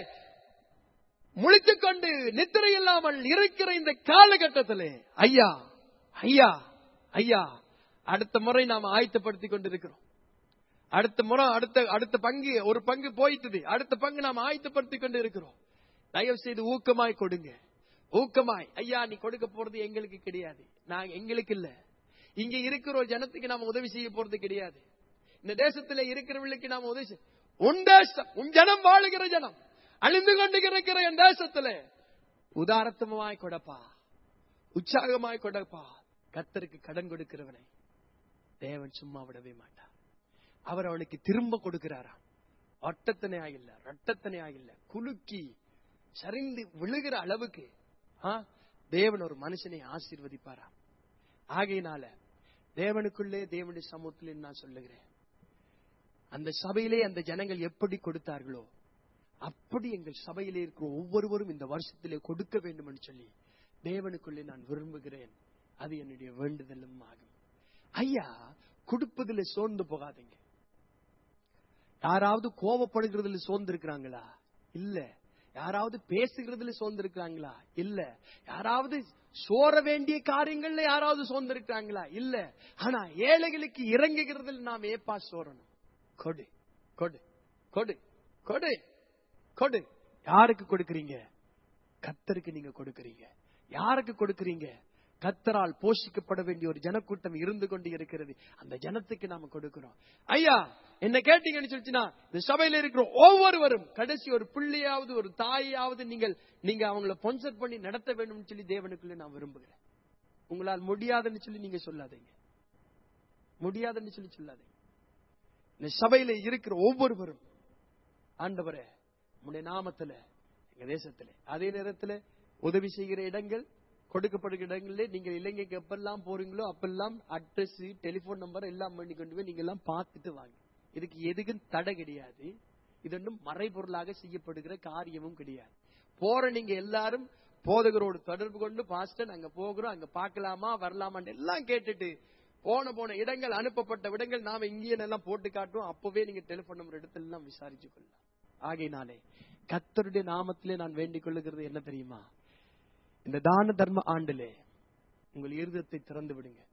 [SPEAKER 1] முழித்துக் கொண்டு நித்திரை இல்லாமல் இருக்கிற இந்த காலகட்டத்திலே ஐயா ஐயா ஐயா அடுத்த முறை நாம் ஆயத்தப்படுத்திக் கொண்டிருக்கிறோம் அடுத்த முறை அடுத்த அடுத்த பங்கு ஒரு பங்கு போயிட்டது அடுத்த பங்கு நாம் ஆயத்தப்படுத்திக் கொண்டு இருக்கிறோம் தயவு செய்து ஊக்கமாய் கொடுங்க ஊக்கமாய் ஐயா நீ கொடுக்க போறது எங்களுக்கு கிடையாது நான் எங்களுக்கு இல்ல இங்க இருக்கிற ஒரு ஜனத்துக்கு நாம உதவி செய்ய போறது கிடையாது இந்த தேசத்துல இருக்கிறவர்களுக்கு நாம உதவி செய்ய உன் தேசம் உன் ஜனம் வாழுகிற ஜனம் அழிந்து கொண்டு இருக்கிற என் தேசத்துல உதாரத்தமாய் கொடுப்பா உற்சாகமாய் கொடுப்பா கத்தருக்கு கடன் கொடுக்கிறவனை தேவன் சும்மா விடவே மாட்டார் அவர் அவனுக்கு திரும்ப கொடுக்கிறாராம் ஒட்டத்தனை ஆகில்ல ரட்டத்தனை ஆகில்ல குலுக்கி சரிந்து விழுகிற அளவுக்கு ஆ, தேவன் ஒரு மனுஷனை ஆசீர்வதிப்பாராம் ஆகையினால தேவனுக்குள்ளே தேவனுடைய சமூகத்திலே நான் சொல்லுகிறேன் அந்த சபையிலே அந்த ஜனங்கள் எப்படி கொடுத்தார்களோ அப்படி எங்கள் சபையிலே இருக்கிற ஒவ்வொருவரும் இந்த வருஷத்திலே கொடுக்க வேண்டும் என்று சொல்லி தேவனுக்குள்ளே நான் விரும்புகிறேன் அது என்னுடைய வேண்டுதலும் ஆகும் ஐயா கொடுப்பதில் சோர்ந்து போகாதீங்க யாராவது கோபப்படுகிறதுல சோர்ந்து இருக்கிறாங்களா இல்ல யாராவது பேசுகிறதுல சோர்ந்து இருக்கிறாங்களா இல்ல யாராவது சோர வேண்டிய காரியங்கள்ல யாராவது சோர்ந்து இருக்கிறாங்களா இல்ல ஆனா ஏழைகளுக்கு இறங்குகிறதுல நாம் ஏப்பா சோரணும் கொடு கொடு கொடு கொடு கொடு யாருக்கு கொடுக்கறீங்க கத்தருக்கு நீங்க கொடுக்கறீங்க யாருக்கு கொடுக்கறீங்க கத்தரால் போஷிக்கப்பட வேண்டிய ஒரு ஜனக்கூட்டம் இருந்து கொண்டு இருக்கிறது அந்த ஜனத்துக்கு நாம கொடுக்கிறோம் ஐயா என்ன கேட்டீங்கன்னு சொல்லிச்சுன்னா இந்த சபையில இருக்கிற ஒவ்வொருவரும் கடைசி ஒரு பிள்ளையாவது ஒரு தாயாவது நீங்கள் நீங்க அவங்கள பொன்சர் பண்ணி நடத்த வேண்டும்னு சொல்லி தேவனுக்குள்ள நான் விரும்புகிறேன் உங்களால் முடியாதுன்னு சொல்லி நீங்க சொல்லாதீங்க முடியாதுன்னு சொல்லி சொல்லாதீங்க இந்த சபையில இருக்கிற ஒவ்வொருவரும் ஆண்டவரே உம்முடைய நாமத்துல எங்க தேசத்துல அதே நேரத்துல உதவி செய்கிற இடங்கள் கொடுக்கப்படுகிற இடங்களிலே நீங்கள் இலங்கைக்கு எப்பெல்லாம் போறீங்களோ அப்பெல்லாம் அட்ரஸ் டெலிபோன் நம்பர் எல்லாம் பண்ணி கொண்டு போய் நீங்க எல்லாம் பார்த்துட்டு வாங்க இதுக்கு எதுக்கும் தடை கிடையாது இது ஒன்றும் மறைபொருளாக செய்யப்படுகிற காரியமும் கிடையாது போற நீங்க எல்லாரும் போதகரோடு தொடர்பு கொண்டு பாஸ்டர் அங்க போகிறோம் அங்க பார்க்கலாமா வரலாமான்னு எல்லாம் கேட்டுட்டு போன போன இடங்கள் அனுப்பப்பட்ட இடங்கள் நாம இங்கேயே எல்லாம் போட்டு காட்டுவோம் அப்பவே நீங்க டெலிபோன் நம்பர் இடத்துல எல்லாம் விசாரிச்சு கொள்ளலாம் ஆகையினாலே கத்தருடைய நாமத்திலே நான் வேண்டிக் கொள்ளுகிறது என்ன தெரியுமா இந்த தான தர்ம ஆண்டிலே உங்கள் இருதயத்தை திறந்து விடுங்க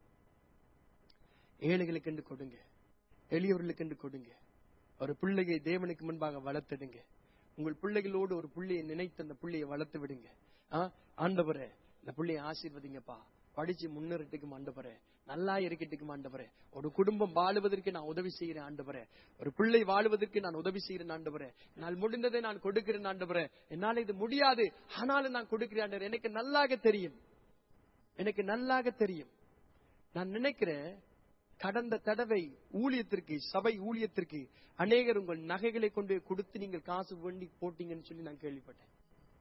[SPEAKER 1] ஏழைகளுக்கு என்று கொடுங்க எளியவர்களுக்கு என்று கொடுங்க ஒரு பிள்ளையை தேவனுக்கு முன்பாக வளர்த்திடுங்க உங்கள் பிள்ளைகளோடு ஒரு புள்ளையை நினைத்து அந்த புள்ளையை வளர்த்து விடுங்க ஆ, ஆண்டவரே இந்த புள்ளையை ஆசீர்வதிங்கப்பா படிச்சு முன்னேறட்டுக்கும் ஆண்டவரே நல்லா இருக்கட்டுக்கும் ஆண்டவரே ஒரு குடும்பம் வாழுவதற்கு நான் உதவி செய்கிறேன் ஆண்டவரே ஒரு பிள்ளை வாழுவதற்கு நான் உதவி செய்கிறேன் ஆண்டவரே என்னால் முடிந்ததை நான் கொடுக்கிறேன் ஆண்டவரே என்னால் இது முடியாது ஆனாலும் நான் கொடுக்கிறேன் ஆண்டவரே எனக்கு நல்லாக தெரியும் எனக்கு நல்லாக தெரியும் நான் நினைக்கிறேன் கடந்த தடவை ஊழியத்திற்கு சபை ஊழியத்திற்கு அநேகர் உங்கள் நகைகளை கொண்டு போய் கொடுத்து நீங்கள் காசு வேண்டி போட்டீங்கன்னு சொல்லி நான் கேள்விப்பட்டேன்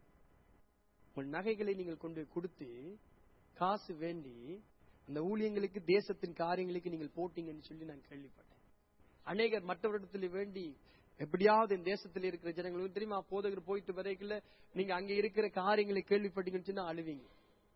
[SPEAKER 1] உங்கள் நகைகளை நீங்கள் கொண்டு போய் கொடுத்து காசு வேண்டி அந்த ஊழியங்களுக்கு தேசத்தின் காரியங்களுக்கு நீங்கள் போட்டீங்கன்னு சொல்லி நான் கேள்விப்பட்டேன் அநேகர் மற்றவரிடத்தில் வேண்டி எப்படியாவது இந்த தேசத்தில் இருக்கிற ஜனங்களுக்கு தெரியுமா போதகர் போயிட்டு வரைக்குள்ள நீங்க அங்க இருக்கிற காரியங்களை கேள்விப்பட்டீங்கன்னு சொன்னா அழுவீங்க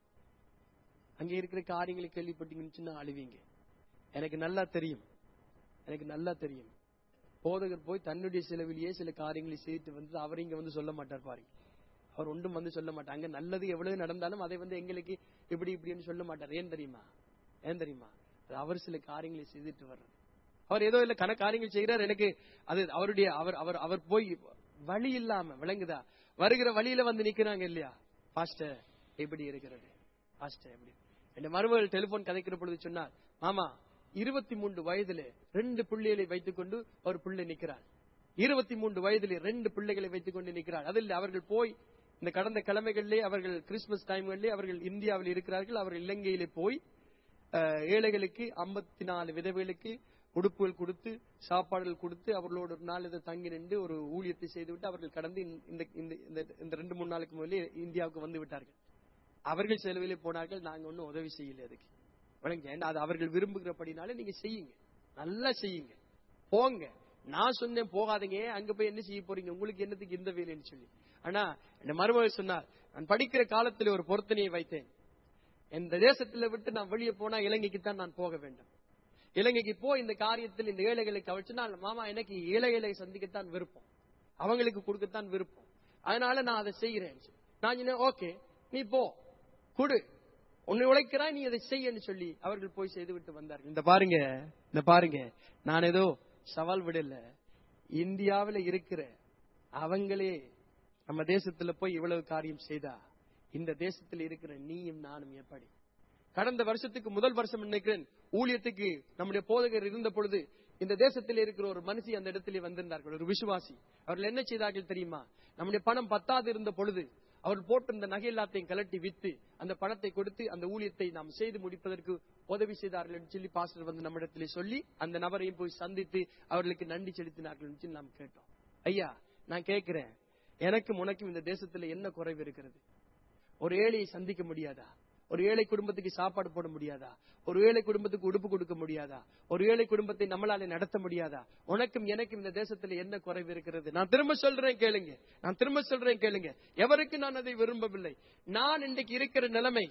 [SPEAKER 1] அங்க இருக்கிற காரியங்களை கேள்விப்பட்டீங்கன்னு சொன்னா அழுவீங்க எனக்கு நல்லா தெரியும் எனக்கு நல்லா தெரியும் போதகர் போய் தன்னுடைய செலவிலேயே சில காரியங்களை செய்துட்டு வந்து அவர் இங்க வந்து சொல்ல மாட்டார் பாருங்க அவர் ஒன்றும் வந்து சொல்ல மாட்டார் அங்க நல்லது எவ்வளவு நடந்தாலும் அதை வந்து எங்களுக்கு இப்படி இப்படின்னு சொல்ல மாட்டார் ஏன் தெரியுமா ஏன் தெரியுமா அது அவர் சில காரியங்களை செய்துட்டு வர்றது அவர் ஏதோ இல்ல கண காரியங்கள் செய்யறார் எனக்கு அது அவருடைய அவர் அவர் அவர் போய் வழி இல்லாம விளங்குதா வருகிற வழியில வந்து நிக்கிறாங்க இல்லையா பாஸ்டர் எப்படி இருக்கிறது பாஸ்டர் எப்படி என் மருமகள் டெலிபோன் கதைக்கிற பொழுது சொன்னார் மாமா இருபத்தி மூன்று வயதிலே ரெண்டு பிள்ளைகளை வைத்துக்கொண்டு ஒரு பிள்ளை நிக்கிறார் இருபத்தி மூன்று வயதிலே ரெண்டு பிள்ளைகளை வைத்துக் கொண்டு நிற்கிறார் அதில் அவர்கள் போய் இந்த கடந்த கிழமைகளிலே அவர்கள் கிறிஸ்துமஸ் டைம்களிலே அவர்கள் இந்தியாவில் இருக்கிறார்கள் அவர்கள் இலங்கையிலே போய் அஹ், ஏழைகளுக்கு ஐம்பத்தி நாலு விதவைகளுக்கு உடுப்புகள் கொடுத்து சாப்பாடுகள் கொடுத்து அவர்களோடு ஒரு நாள் இதை தங்கி நின்று ஒரு ஊழியத்தை செய்துவிட்டு அவர்கள் கடந்து இந்த இந்த இந்த- இந்த ரெண்டு மூணு நாளுக்கு முதலே இந்தியாவுக்கு வந்து விட்டார்கள் அவர்கள் செலவிலே போனார்கள் நாங்க ஒன்றும் உதவி செய்யல அதுக்கு வழங்க ஏன்னா அது அவர்கள் விரும்புகிறபடினால நீங்க செய்யுங்க நல்லா செய்யுங்க போங்க நான் சொன்னேன் போகாதீங்க அங்க போய் என்ன செய்ய போறீங்க உங்களுக்கு என்னத்துக்கு இந்த வேலைன்னு சொல்லி ஆனா என் மருமகள் சொன்னார் நான் படிக்கிற காலத்தில் ஒரு பொருத்தனையை வைத்தேன் இந்த தேசத்துல விட்டு நான் வெளியே போனா இலங்கைக்கு தான் நான் போக வேண்டும் இலங்கைக்கு போய் இந்த காரியத்தில் இந்த ஏழைகளை கவனிச்சுனா மாமா எனக்கு ஏழைகளை சந்திக்கத்தான் விருப்பம் அவங்களுக்கு கொடுக்கத்தான் விருப்பம் அதனால நான் அதை செய்கிறேன் நான் சொன்னேன் ஓகே நீ போ கொடு உன்னை உழைக்கிறாய் நீ அதை செய்யன்னு சொல்லி அவர்கள் போய் செய்து விட்டு வந்தார்கள் இந்த பாருங்க இந்த பாருங்க நான் ஏதோ சவால் விடல இந்தியாவில் இருக்கிற அவங்களே நம்ம தேசத்துல போய் இவ்வளவு காரியம் செய்தா இந்த தேசத்தில் இருக்கிற நீயும் நானும் எப்படி கடந்த வருஷத்துக்கு முதல் வருஷம் நினைக்கிறேன் ஊழியத்துக்கு நம்முடைய போதகர் இருந்த பொழுது இந்த தேசத்தில் இருக்கிற ஒரு மனுஷி அந்த இடத்திலே வந்திருந்தார்கள் ஒரு விசுவாசி அவர்கள் என்ன செய்தார்கள் தெரியுமா நம்முடைய பணம் பத்தாது இருந்த பொழுது அவர்கள் போட்டிருந்த நகை எல்லாத்தையும் கலட்டி வித்து அந்த பணத்தை கொடுத்து அந்த ஊழியத்தை நாம் செய்து முடிப்பதற்கு உதவி செய்தார்கள் என்று சொல்லி பாஸ்டர் வந்து நம்மிடத்திலே சொல்லி அந்த நபரையும் போய் சந்தித்து அவர்களுக்கு நன்றி செலுத்தினார்கள் என்று சொல்லி நாம் கேட்டோம் ஐயா நான் கேட்கிறேன் எனக்கும் உனக்கும் இந்த தேசத்துல என்ன குறைவு இருக்கிறது ஒரு ஏழையை சந்திக்க முடியாதா ஒரு ஏழை குடும்பத்துக்கு சாப்பாடு போட முடியாதா ஒரு ஏழை குடும்பத்துக்கு உடுப்பு கொடுக்க முடியாதா ஒரு ஏழை குடும்பத்தை நம்மளால நடத்த முடியாதா உனக்கும் எனக்கும் இந்த தேசத்துல என்ன குறைவு இருக்கிறது நான் திரும்ப சொல்றேன் கேளுங்க நான் திரும்ப சொல்றேன் கேளுங்க எவருக்கு நான் அதை விரும்பவில்லை நான் இன்றைக்கு இருக்கிற நிலைமை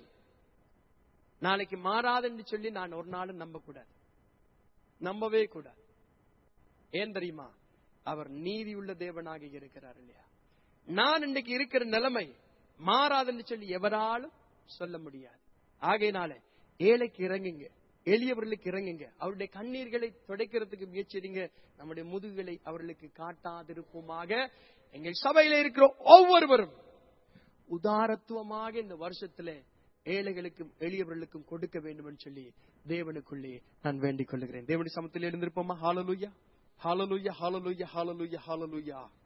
[SPEAKER 1] நாளைக்கு மாறாதுன்னு சொல்லி நான் ஒரு நாளும் நம்ப கூடாது நம்பவே கூடாது ஏன் தெரியுமா அவர் நீதியுள்ள தேவனாக இருக்கிறார் இல்லையா நான் இன்னைக்கு இருக்கிற நிலைமை மாறாதுன்னு சொல்லி எவராலும் சொல்ல முடியாது ஆகையினால ஏழைக்கு இறங்குங்க எளியவர்களுக்கு இறங்குங்க அவருடைய கண்ணீர்களை துடைக்கிறதுக்கு முயற்சிடுங்க நம்முடைய முதுகுகளை அவர்களுக்கு காட்டாதிருப்போமாக எங்கள் சபையில இருக்கிற ஒவ்வொருவரும் உதாரத்துவமாக இந்த வருஷத்துல ஏழைகளுக்கும் எளியவர்களுக்கும் கொடுக்க வேண்டும் என்று சொல்லி தேவனுக்குள்ளே நான் வேண்டிக் கொள்ளுகிறேன் தேவனுடைய சமத்தில் எழுந்திருப்போமா ஹாலலுயா ஹாலலுயா ஹாலலுயா ஹாலலுயா ஹாலலுயா